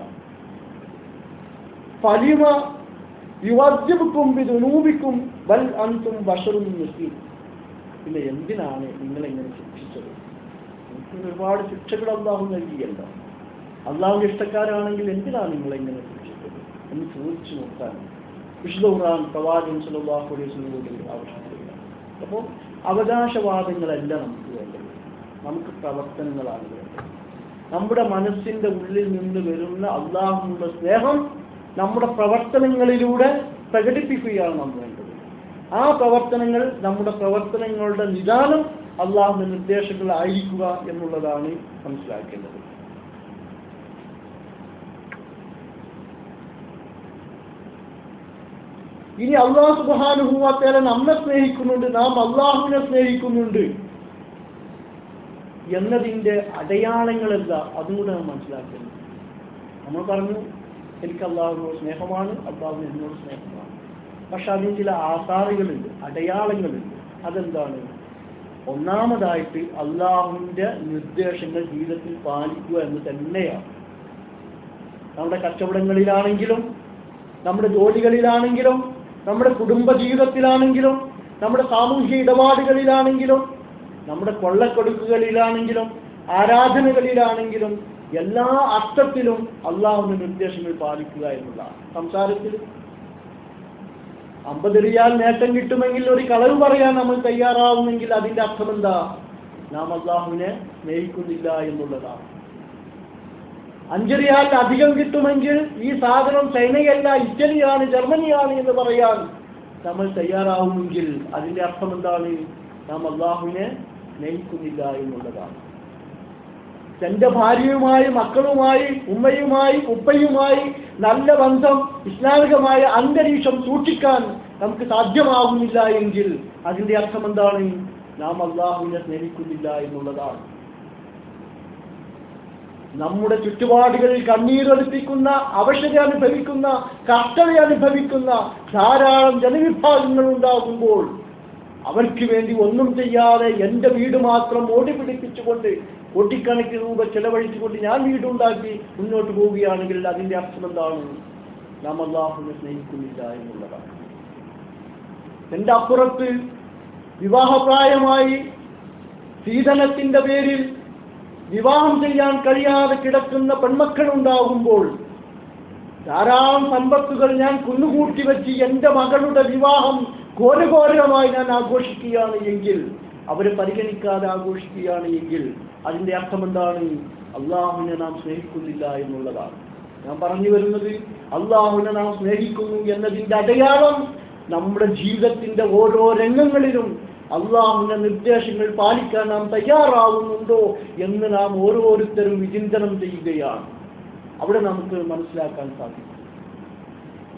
ഫലിമ യുവജ്ജബുക്കും വിധുനൂപിക്കും ബൽ അന്തും ബഷറും മുസ്ലിം പിന്നെ എന്തിനാണ് നിങ്ങൾ ഇങ്ങനെ ശിക്ഷിച്ചത് നിങ്ങൾക്ക് ഒരുപാട് ശിക്ഷകൾ അള്ളാഹു നൽകിയല്ലോ അള്ളാഹു ഇഷ്ടക്കാരാണെങ്കിൽ എന്തിനാണ് നിങ്ങൾ ഇങ്ങനെ ശിക്ഷിച്ചത് എന്ന് ചോദിച്ചു നോക്കാൻ വിശുദ്ധ ഖുർആൻ പ്രവാചകൻ സല്ലല്ലാഹു അലൈഹി വസല്ലമയോട് ആവശ്യപ്പെടുക അപ്പോൾ അവകാശവാദങ്ങളല്ല നമുക്ക് വേണ്ടത് നമുക്ക് പ്രവർത്തനങ്ങളാണ് വേണ്ടത് നമ്മുടെ മനസ്സിന്റെ ഉള്ളിൽ നിന്ന് വരുന്ന അള്ളാഹുവിന്റെ സ്നേഹം നമ്മുടെ പ്രവർത്തനങ്ങളിലൂടെ പ്രകടിപ്പിക്കുകയാണ് നാം വേണ്ടത് ആ പ്രവർത്തനങ്ങൾ നമ്മുടെ പ്രവർത്തനങ്ങളുടെ നിദാനം അള്ളാഹുവിന്റെ നിർദ്ദേശങ്ങൾ ആയിരിക്കുക എന്നുള്ളതാണ് മനസ്സിലാക്കേണ്ടത് ഇനി അള്ളാഹു സുബാനുഭൂവാത്തേല നമ്മെ സ്നേഹിക്കുന്നുണ്ട് നാം അള്ളാഹുവിനെ സ്നേഹിക്കുന്നുണ്ട് എന്നതിൻ്റെ അടയാളങ്ങളല്ല അതും കൂടെ നാം മനസ്സിലാക്കുന്നു നമ്മൾ പറഞ്ഞു എനിക്ക് അള്ളാഹുവിനോട് സ്നേഹമാണ് അള്ളാഹു എന്നോട് സ്നേഹമാണ് പക്ഷെ അതിന് ചില ആധാറുകളുണ്ട് അടയാളങ്ങളുണ്ട് അതെന്താണ് ഒന്നാമതായിട്ട് അള്ളാഹുവിൻ്റെ നിർദ്ദേശങ്ങൾ ജീവിതത്തിൽ പാലിക്കുക എന്ന് തന്നെയാണ് നമ്മുടെ കച്ചവടങ്ങളിലാണെങ്കിലും നമ്മുടെ ജോലികളിലാണെങ്കിലും നമ്മുടെ കുടുംബ ജീവിതത്തിലാണെങ്കിലും നമ്മുടെ സാമൂഹ്യ ഇടപാടുകളിലാണെങ്കിലും നമ്മുടെ കൊള്ളക്കൊടുക്കുകളിലാണെങ്കിലും ആരാധനകളിലാണെങ്കിലും എല്ലാ അർത്ഥത്തിലും അള്ളാഹുവിന്റെ നിർദ്ദേശങ്ങൾ പാലിക്കുക എന്നുള്ളതാണ് സംസാരത്തിൽ അമ്പത് റിയാൽ നേട്ടം കിട്ടുമെങ്കിൽ ഒരു കളവ് പറയാൻ നമ്മൾ തയ്യാറാവുമെങ്കിൽ അതിന്റെ അർത്ഥം എന്താ നാം അള്ളാഹുവിനെ സ്നേഹിക്കുന്നില്ല എന്നുള്ളതാണ് അഞ്ച് റിയാൽ അധികം കിട്ടുമെങ്കിൽ ഈ സാധനം ചൈനയല്ല ഇറ്റലിയാണ് ജർമ്മനിയാണ് എന്ന് പറയാൻ നമ്മൾ തയ്യാറാവുമെങ്കിൽ അതിന്റെ അർത്ഥം എന്താണ് നാം അള്ളാഹുവിനെ സ്നേഹിക്കുന്നില്ല എന്നുള്ളതാണ് തന്റെ ഭാര്യയുമായി മക്കളുമായി ഉമ്മയുമായി ഉപ്പയുമായി നല്ല ബന്ധം ഇസ്ലാമികമായ അന്തരീക്ഷം സൂക്ഷിക്കാൻ നമുക്ക് സാധ്യമാകുന്നില്ല എങ്കിൽ അതിന്റെ അർത്ഥം എന്താണ് നാം അള്ളാഹുവിനെ സ്നേഹിക്കുന്നില്ല എന്നുള്ളതാണ് നമ്മുടെ ചുറ്റുപാടുകളിൽ കണ്ണീരൊലിപ്പിക്കുന്ന അവശത അനുഭവിക്കുന്ന കഷ്ടത അനുഭവിക്കുന്ന ധാരാളം ജനവിഭാഗങ്ങൾ ഉണ്ടാകുമ്പോൾ അവർക്ക് വേണ്ടി ഒന്നും ചെയ്യാതെ എൻ്റെ വീട് മാത്രം ഓടി പിടിപ്പിച്ചുകൊണ്ട് കോടിക്കണക്കിന് രൂപ ചെലവഴിച്ചുകൊണ്ട് ഞാൻ വീടുണ്ടാക്കി മുന്നോട്ട് പോവുകയാണെങ്കിൽ അതിൻ്റെ അർത്ഥം എന്താണ് നാം അള്ളാഹുവിനെ സ്നേഹിക്കുന്നില്ല എന്നുള്ളതാണ് എൻ്റെ അപ്പുറത്ത് വിവാഹപ്രായമായി സീതനത്തിൻ്റെ പേരിൽ വിവാഹം ചെയ്യാൻ കഴിയാതെ കിടക്കുന്ന പെൺമക്കൾ ഉണ്ടാകുമ്പോൾ ധാരാളം സമ്പത്തുകൾ ഞാൻ കുന്നുകൂട്ടി വെച്ച് എൻ്റെ മകളുടെ വിവാഹം ഘോരഘോരമായി ഞാൻ ആഘോഷിക്കുകയാണ് എങ്കിൽ അവരെ പരിഗണിക്കാതെ ആഘോഷിക്കുകയാണ് എങ്കിൽ അതിൻ്റെ അർത്ഥം എന്താണ് അള്ളാഹുവിനെ നാം സ്നേഹിക്കുന്നില്ല എന്നുള്ളതാണ് ഞാൻ പറഞ്ഞു വരുന്നത് അള്ളാഹുവിനെ നാം സ്നേഹിക്കുന്നു എന്നതിൻ്റെ അടയാളം നമ്മുടെ ജീവിതത്തിന്റെ ഓരോ രംഗങ്ങളിലും അള്ളാഹുവിന്റെ നിർദ്ദേശങ്ങൾ പാലിക്കാൻ നാം തയ്യാറാവുന്നുണ്ടോ എന്ന് നാം ഓരോരുത്തരും വിചിന്തനം ചെയ്യുകയാണ് അവിടെ നമുക്ക് മനസ്സിലാക്കാൻ സാധിക്കും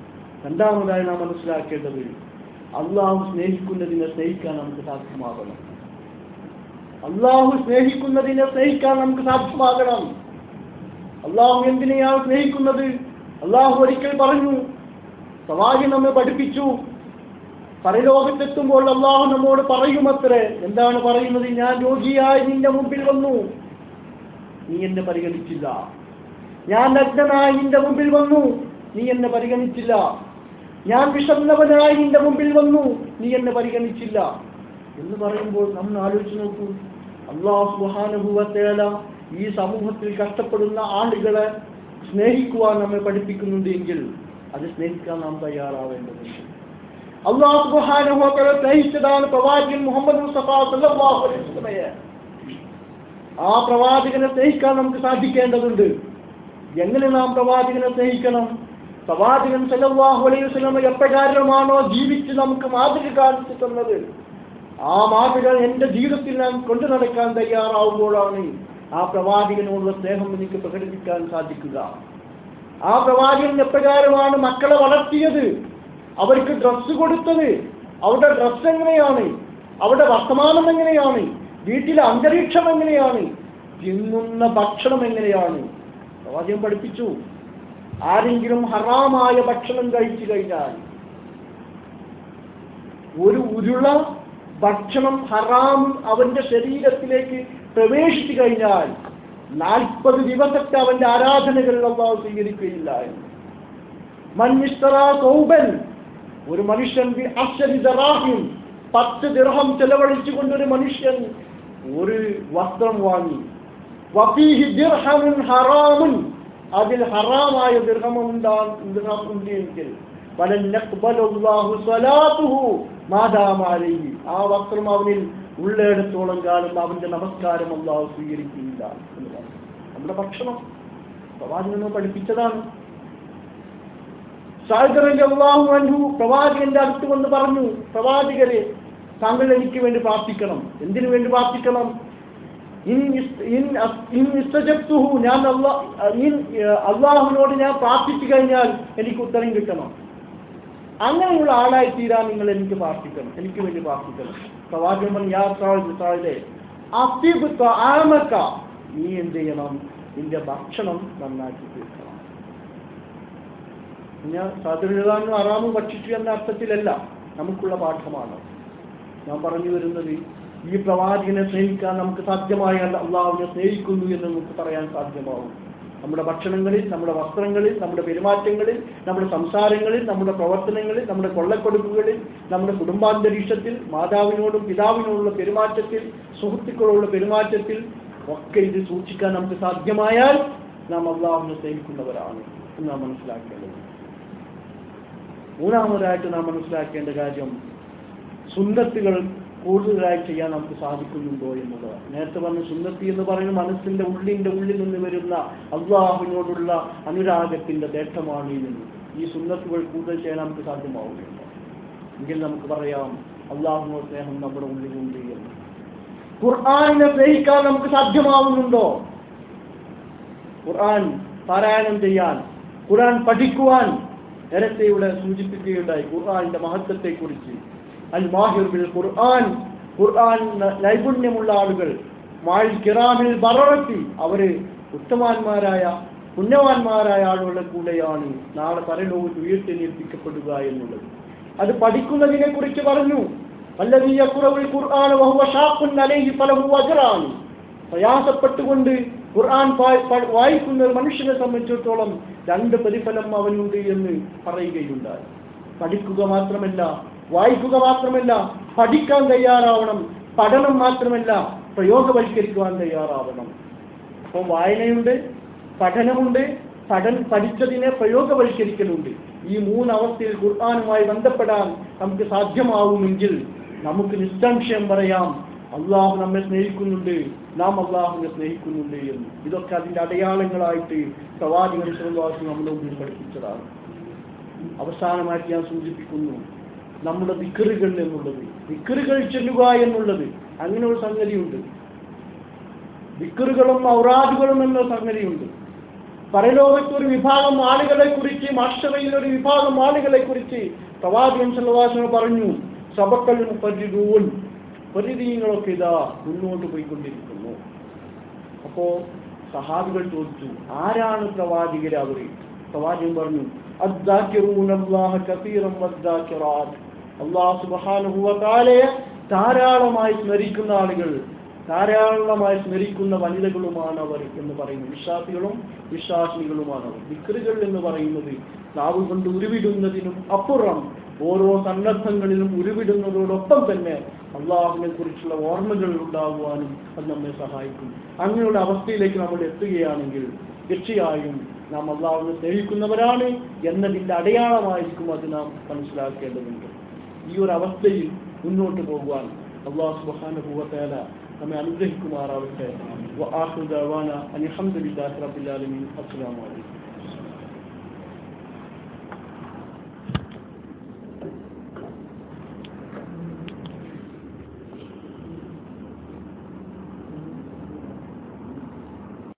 രണ്ടാമതായി നാം മനസ്സിലാക്കേണ്ടത് അള്ളാഹു സ്നേഹിക്കുന്നതിനെ സ്നേഹിക്കാൻ നമുക്ക് സാധ്യമാകണം അള്ളാഹു സ്നേഹിക്കുന്നതിനെ സ്നേഹിക്കാൻ നമുക്ക് സാധ്യമാകണം അള്ളാഹു എന്തിനെയാണ് സ്നേഹിക്കുന്നത് അള്ളാഹു ഒരിക്കൽ പറഞ്ഞു സവാഹി നമ്മെ പഠിപ്പിച്ചു പരലോകത്തെത്തുമ്പോൾ അള്ളാഹു നമ്മോട് പറയുമത്രേ എന്താണ് പറയുന്നത് ഞാൻ രോഗിയായി നിന്റെ മുമ്പിൽ വന്നു നീ എന്നെ പരിഗണിച്ചില്ല ഞാൻ നഗ്നനായി നിന്റെ മുമ്പിൽ വന്നു നീ എന്നെ പരിഗണിച്ചില്ല ഞാൻ വിഷന്നവനായി നിന്റെ മുമ്പിൽ വന്നു നീ എന്നെ പരിഗണിച്ചില്ല എന്ന് പറയുമ്പോൾ നമ്മൾ ആലോചിച്ച് നോക്കൂ അള്ളാഹു സുഹാനുഭവത്തേല ഈ സമൂഹത്തിൽ കഷ്ടപ്പെടുന്ന ആളുകളെ സ്നേഹിക്കുവാൻ നമ്മെ പഠിപ്പിക്കുന്നുണ്ട് എങ്കിൽ അത് സ്നേഹിക്കാൻ നാം തയ്യാറാവേണ്ടതുണ്ട് അള്ളാഹു സുഹാനുഭവത്തെ സ്നേഹിച്ചതാണ് പ്രവാചകൻ മുഹമ്മദ് മുസ്തഫ സല്ലല്ലാഹു അലൈഹി വസല്ലമയെ ആ പ്രവാചകനെ സ്നേഹിക്കാൻ നമുക്ക് സാധിക്കേണ്ടതുണ്ട് എങ്ങനെ നാം പ്രവാചകനെ സ്നേഹിക്കണം പ്രവാചകൻ സല്ലല്ലാഹു അലൈഹി വസല്ലമ എപ്രകാരമാണോ ജീവിച്ച് നമുക്ക് മാതൃക കാണിച്ചു തന്നത് ആ മാതൃക എന്റെ ജീവിതത്തിൽ ഞാൻ കൊണ്ടു നടക്കാൻ തയ്യാറാവുമ്പോഴാണ് ആ പ്രവാചകനോടുള്ള സ്നേഹം എനിക്ക് പ്രകടിപ്പിക്കാൻ സാധിക്കുക ആ പ്രവാചകൻ എപ്രകാരമാണ് മക്കളെ വളർത്തിയത് അവർക്ക് ഡ്രസ്സ് കൊടുത്തത് അവരുടെ ഡ്രസ്സ് എങ്ങനെയാണ് അവരുടെ വർത്തമാനം എങ്ങനെയാണ് വീട്ടിലെ അന്തരീക്ഷം എങ്ങനെയാണ് തിന്നുന്ന ഭക്ഷണം എങ്ങനെയാണ് പ്രവാചകൻ പഠിപ്പിച്ചു ആരെങ്കിലും ഹറാമായ ഭക്ഷണം കഴിച്ചു കഴിഞ്ഞാൽ ഒരു ഉരുള ഭക്ഷണം ഹറാം അവന്റെ ശരീരത്തിലേക്ക് പ്രവേശിച്ചു കഴിഞ്ഞാൽ നാൽപ്പത് ദിവസത്തെ അവന്റെ ആരാധനകൾ അള്ളാഹു സ്വീകരിക്കുകയില്ല എന്ന് മഞ്ഞിസ്തറ സൗബൻ ഒരു മനുഷ്യൻ ബി അശ്വരി ദറാഹിം പത്ത് ദിർഹം ചെലവഴിച്ചുകൊണ്ട് ഒരു മനുഷ്യൻ ഒരു വസ്ത്രം വാങ്ങി വഫീഹി ദിർഹമുൻ ഹറാമുൻ അതിൽ ഹറാമായ ദിർഹമുണ്ടാ ദിർഹം ഉണ്ട് എങ്കിൽ ഫലൻ യഖ്ബലുല്ലാഹു സ്വലാത്തുഹു മാദാമ അലൈഹി ആ വസ്ത്രം അവനിൽ ഉള്ളിടത്തോളം കാലം അവന്റെ നമസ്കാരം അള്ളാഹു സ്വീകരിക്കുകയില്ല എന്ന് പറഞ്ഞു നമ്മുടെ ഭക്ഷണം പ്രവാചകനെ പഠിപ്പിച്ചതാണ് അള്ളാഹു അൻഹു പ്രവാചകന്റെ അടുത്ത് വന്ന് പറഞ്ഞു പ്രവാചകരെ താങ്കൾ എനിക്ക് വേണ്ടി പ്രാർത്ഥിക്കണം എന്തിനു വേണ്ടി പ്രാർത്ഥിക്കണം ഇൻ ഇസ്- ഇൻ അസ്- ഇൻ ഇസ്തജബ്തുഹു ഞാൻ അള്ളാ ഇൻ അള്ളാഹുവിനോട് ഞാൻ പ്രാർത്ഥിച്ചു കഴിഞ്ഞാൽ എനിക്ക് ഉത്തരം കിട്ടണം അങ്ങനെയുള്ള ആളായി തീരാൻ നിങ്ങൾ എനിക്ക് പ്രാർത്ഥിക്കണം എനിക്ക് വേണ്ടി പ്രാർത്ഥിക്കണം പ്രവാചകൻ പറഞ്ഞു യാ സാഹിദ് സാഹിദേ അസിബ് ആമക്ക നീ എന്ത് ചെയ്യണം നിന്റെ ഭക്ഷണം നന്നാക്കി തീർക്കണം ഞാൻ സാധുരാനും അറാമും ഭക്ഷിച്ചു എന്ന അർത്ഥത്തിലല്ല നമുക്കുള്ള പാഠമാണ് ഞാൻ പറഞ്ഞു വരുന്നത് ഈ പ്രവാചകനെ സ്നേഹിക്കാൻ നമുക്ക് സാധ്യമായാൽ അള്ളാഹുവിനെ സ്നേഹിക്കുന്നു എന്ന് നമുക്ക് പറയാൻ സാധ്യമാവും നമ്മുടെ ഭക്ഷണങ്ങളിൽ നമ്മുടെ വസ്ത്രങ്ങളിൽ നമ്മുടെ പെരുമാറ്റങ്ങളിൽ നമ്മുടെ സംസാരങ്ങളിൽ നമ്മുടെ പ്രവർത്തനങ്ങളിൽ നമ്മുടെ കൊള്ളക്കൊടുക്കുകളിൽ നമ്മുടെ കുടുംബാന്തരീക്ഷത്തിൽ മാതാവിനോടും പിതാവിനോടുള്ള പെരുമാറ്റത്തിൽ സുഹൃത്തുക്കളോടുള്ള പെരുമാറ്റത്തിൽ ഒക്കെ ഇത് സൂക്ഷിക്കാൻ നമുക്ക് സാധ്യമായാൽ നാം അള്ളാഹുവിനെ സ്നേഹിക്കുന്നവരാണ് എന്ന് നാം മനസ്സിലാക്കേണ്ടത് മൂന്നാമതായിട്ട് നാം മനസ്സിലാക്കേണ്ട കാര്യം സുന്നത്തുകൾ കൂടുതലായി ചെയ്യാൻ നമുക്ക് സാധിക്കുന്നുണ്ടോ എന്നുള്ളത് നേരത്തെ പറഞ്ഞ സുന്നത്തി എന്ന് പറയുന്ന മനസ്സിന്റെ ഉള്ളിന്റെ ഉള്ളിൽ നിന്ന് വരുന്ന അള്ളാഹുവിനോടുള്ള അനുരാഗത്തിന്റെ തേട്ടമാണ് എന്ന് ഈ സുന്നത്തുകൾ കൂടുതൽ ചെയ്യാൻ നമുക്ക് സാധ്യമാവുകയില്ല എങ്കിൽ നമുക്ക് പറയാം അള്ളാഹുവിനോട് സ്നേഹം നമ്മുടെ ഉള്ളിലുണ്ട് എന്ന് ഖുർആാനിനെ സ്നേഹിക്കാൻ നമുക്ക് സാധ്യമാവുന്നുണ്ടോ ഖുർആൻ പാരായണം ചെയ്യാൻ ഖുർആൻ പഠിക്കുവാൻ നേരത്തെ ഇവിടെ സൂചിപ്പിക്കുകയുണ്ടായി ഖുർആാനിന്റെ മഹത്വത്തെക്കുറിച്ച് അൽ മാഹിർ ബിൽ ഖുർആൻ ഖുർആൻ ന- നൈപുണ്യമുള്ള ആളുകൾ മാൽ കിറാമിൽ ബറത്തി അവര് ഉത്തമാന്മാരായ പുണ്യവാന്മാരായ ആളുകളുടെ കൂടെയാണ് നാളെ പരലോകത്ത് ഉയർത്തെണീൽപ്പിക്കപ്പെടുക എന്നുള്ളത് അത് പഠിക്കുന്നതിനെ കുറിച്ച് പറഞ്ഞു വല്ലതീ യഖ്റഉൽ ഖുർആന വഹുവ ഷാഖുൻ അലൈഹി ഫലഹു അജ്റാൻ പ്രയാസപ്പെട്ടുകൊണ്ട് ഖുർആൻ പാ- പ- വായിക്കുന്ന ഒരു മനുഷ്യനെ സംബന്ധിച്ചിടത്തോളം രണ്ട് പ്രതിഫലം അവനുണ്ട് എന്ന് പറയുകയുണ്ടായി പഠിക്കുക മാത്രമല്ല വായിക്കുക മാത്രമല്ല പഠിക്കാൻ തയ്യാറാവണം പഠനം മാത്രമല്ല പ്രയോഗവൽക്കരിക്കുവാൻ തയ്യാറാവണം അപ്പോൾ വായനയുണ്ട് പഠനമുണ്ട് പഠൻ പഠിച്ചതിനെ പ്രയോഗവൽക്കരിക്കലുണ്ട് ഈ മൂന്നവസ്ഥയിൽ ഖുർആാനുമായി ബന്ധപ്പെടാൻ നമുക്ക് സാധ്യമാവുമെങ്കിൽ നമുക്ക് നിസ്സംശയം പറയാം അള്ളാഹു നമ്മെ സ്നേഹിക്കുന്നുണ്ട് നാം അള്ളാഹുവിനെ സ്നേഹിക്കുന്നുണ്ട് എന്ന് ഇതൊക്കെ അതിന്റെ അടയാളങ്ങളായിട്ട് പ്രവാചകൻ ശ്രീനിവാസം നമ്മുടെ മുമ്പിൽ പഠിപ്പിച്ചതാണ് അവസാനമായിട്ട് ഞാൻ സൂചിപ്പിക്കുന്നു നമ്മുടെ വിക്കറുകൾ എന്നുള്ളത് വിക്കറുകൾ ചെല്ലുക എന്നുള്ളത് അങ്ങനെ ഒരു സംഗതിയുണ്ട് വിക്കറുകളും ഔറാദുകളും എന്ന സംഗതിയുണ്ട് പരലോകത്ത് ഒരു വിഭാഗം ആളുകളെ കുറിച്ച് മാഷറയിൽ ഒരു വിഭാഗം ആളുകളെ കുറിച്ച് പ്രവാചകൻ സല്ലല്ലാഹു പറഞ്ഞു സബക്കൽ മുഖരിദൂൻ പരിധീങ്ങളൊക്കെ ഇതാ മുന്നോട്ട് പോയിക്കൊണ്ടിരിക്കുന്നു അപ്പോ സഹാബികൾ ചോദിച്ചു ആരാണ് പ്രവാചകർ അവർ പ്രവാചകൻ പറഞ്ഞു അദ്ദാക്കിറൂനല്ലാഹ കസീറൻ വദ്ദാക്കിറാത്ത് അല്ലാഹു സുബ്ഹാനഹു വ തആലയെ ധാരാളമായി സ്മരിക്കുന്ന ആളുകൾ ധാരാളമായി സ്മരിക്കുന്ന വനിതകളുമാണ് അവർ എന്ന് പറയുന്നു വിശ്വാസികളും വിശ്വാസിനികളുമാണ് അവർ വിക്രുകൾ എന്ന് പറയുന്നത് നാവ് കൊണ്ട് ഉരുവിടുന്നതിനും അപ്പുറം ഓരോ സന്ദർഭങ്ങളിലും ഉരുവിടുന്നതോടൊപ്പം തന്നെ അള്ളാഹുവിനെ കുറിച്ചുള്ള ഓർമ്മകൾ ഉണ്ടാകുവാനും അത് നമ്മെ സഹായിക്കും അങ്ങനെയുള്ള അവസ്ഥയിലേക്ക് നമ്മൾ എത്തുകയാണെങ്കിൽ തീർച്ചയായും നാം അള്ളാഹുവിനെ സ്നേഹിക്കുന്നവരാണ് എന്നതിൻ്റെ അടയാളമായിരിക്കും അത് നാം മനസ്സിലാക്കേണ്ടതുണ്ട് ഈ ഒരു അവസ്ഥയിൽ മുന്നോട്ട് പോകുവാൻ അള്ളാഹു സുബ്ഹാനഹു വ തആല നമ്മെ അനുഗ്രഹിക്കുമാറാവട്ടെ വആഖിറു ദഅവാന അൽഹംദുലില്ലാഹി റബ്ബിൽ ആലമീൻ അസ്സലാമു അലൈക്കും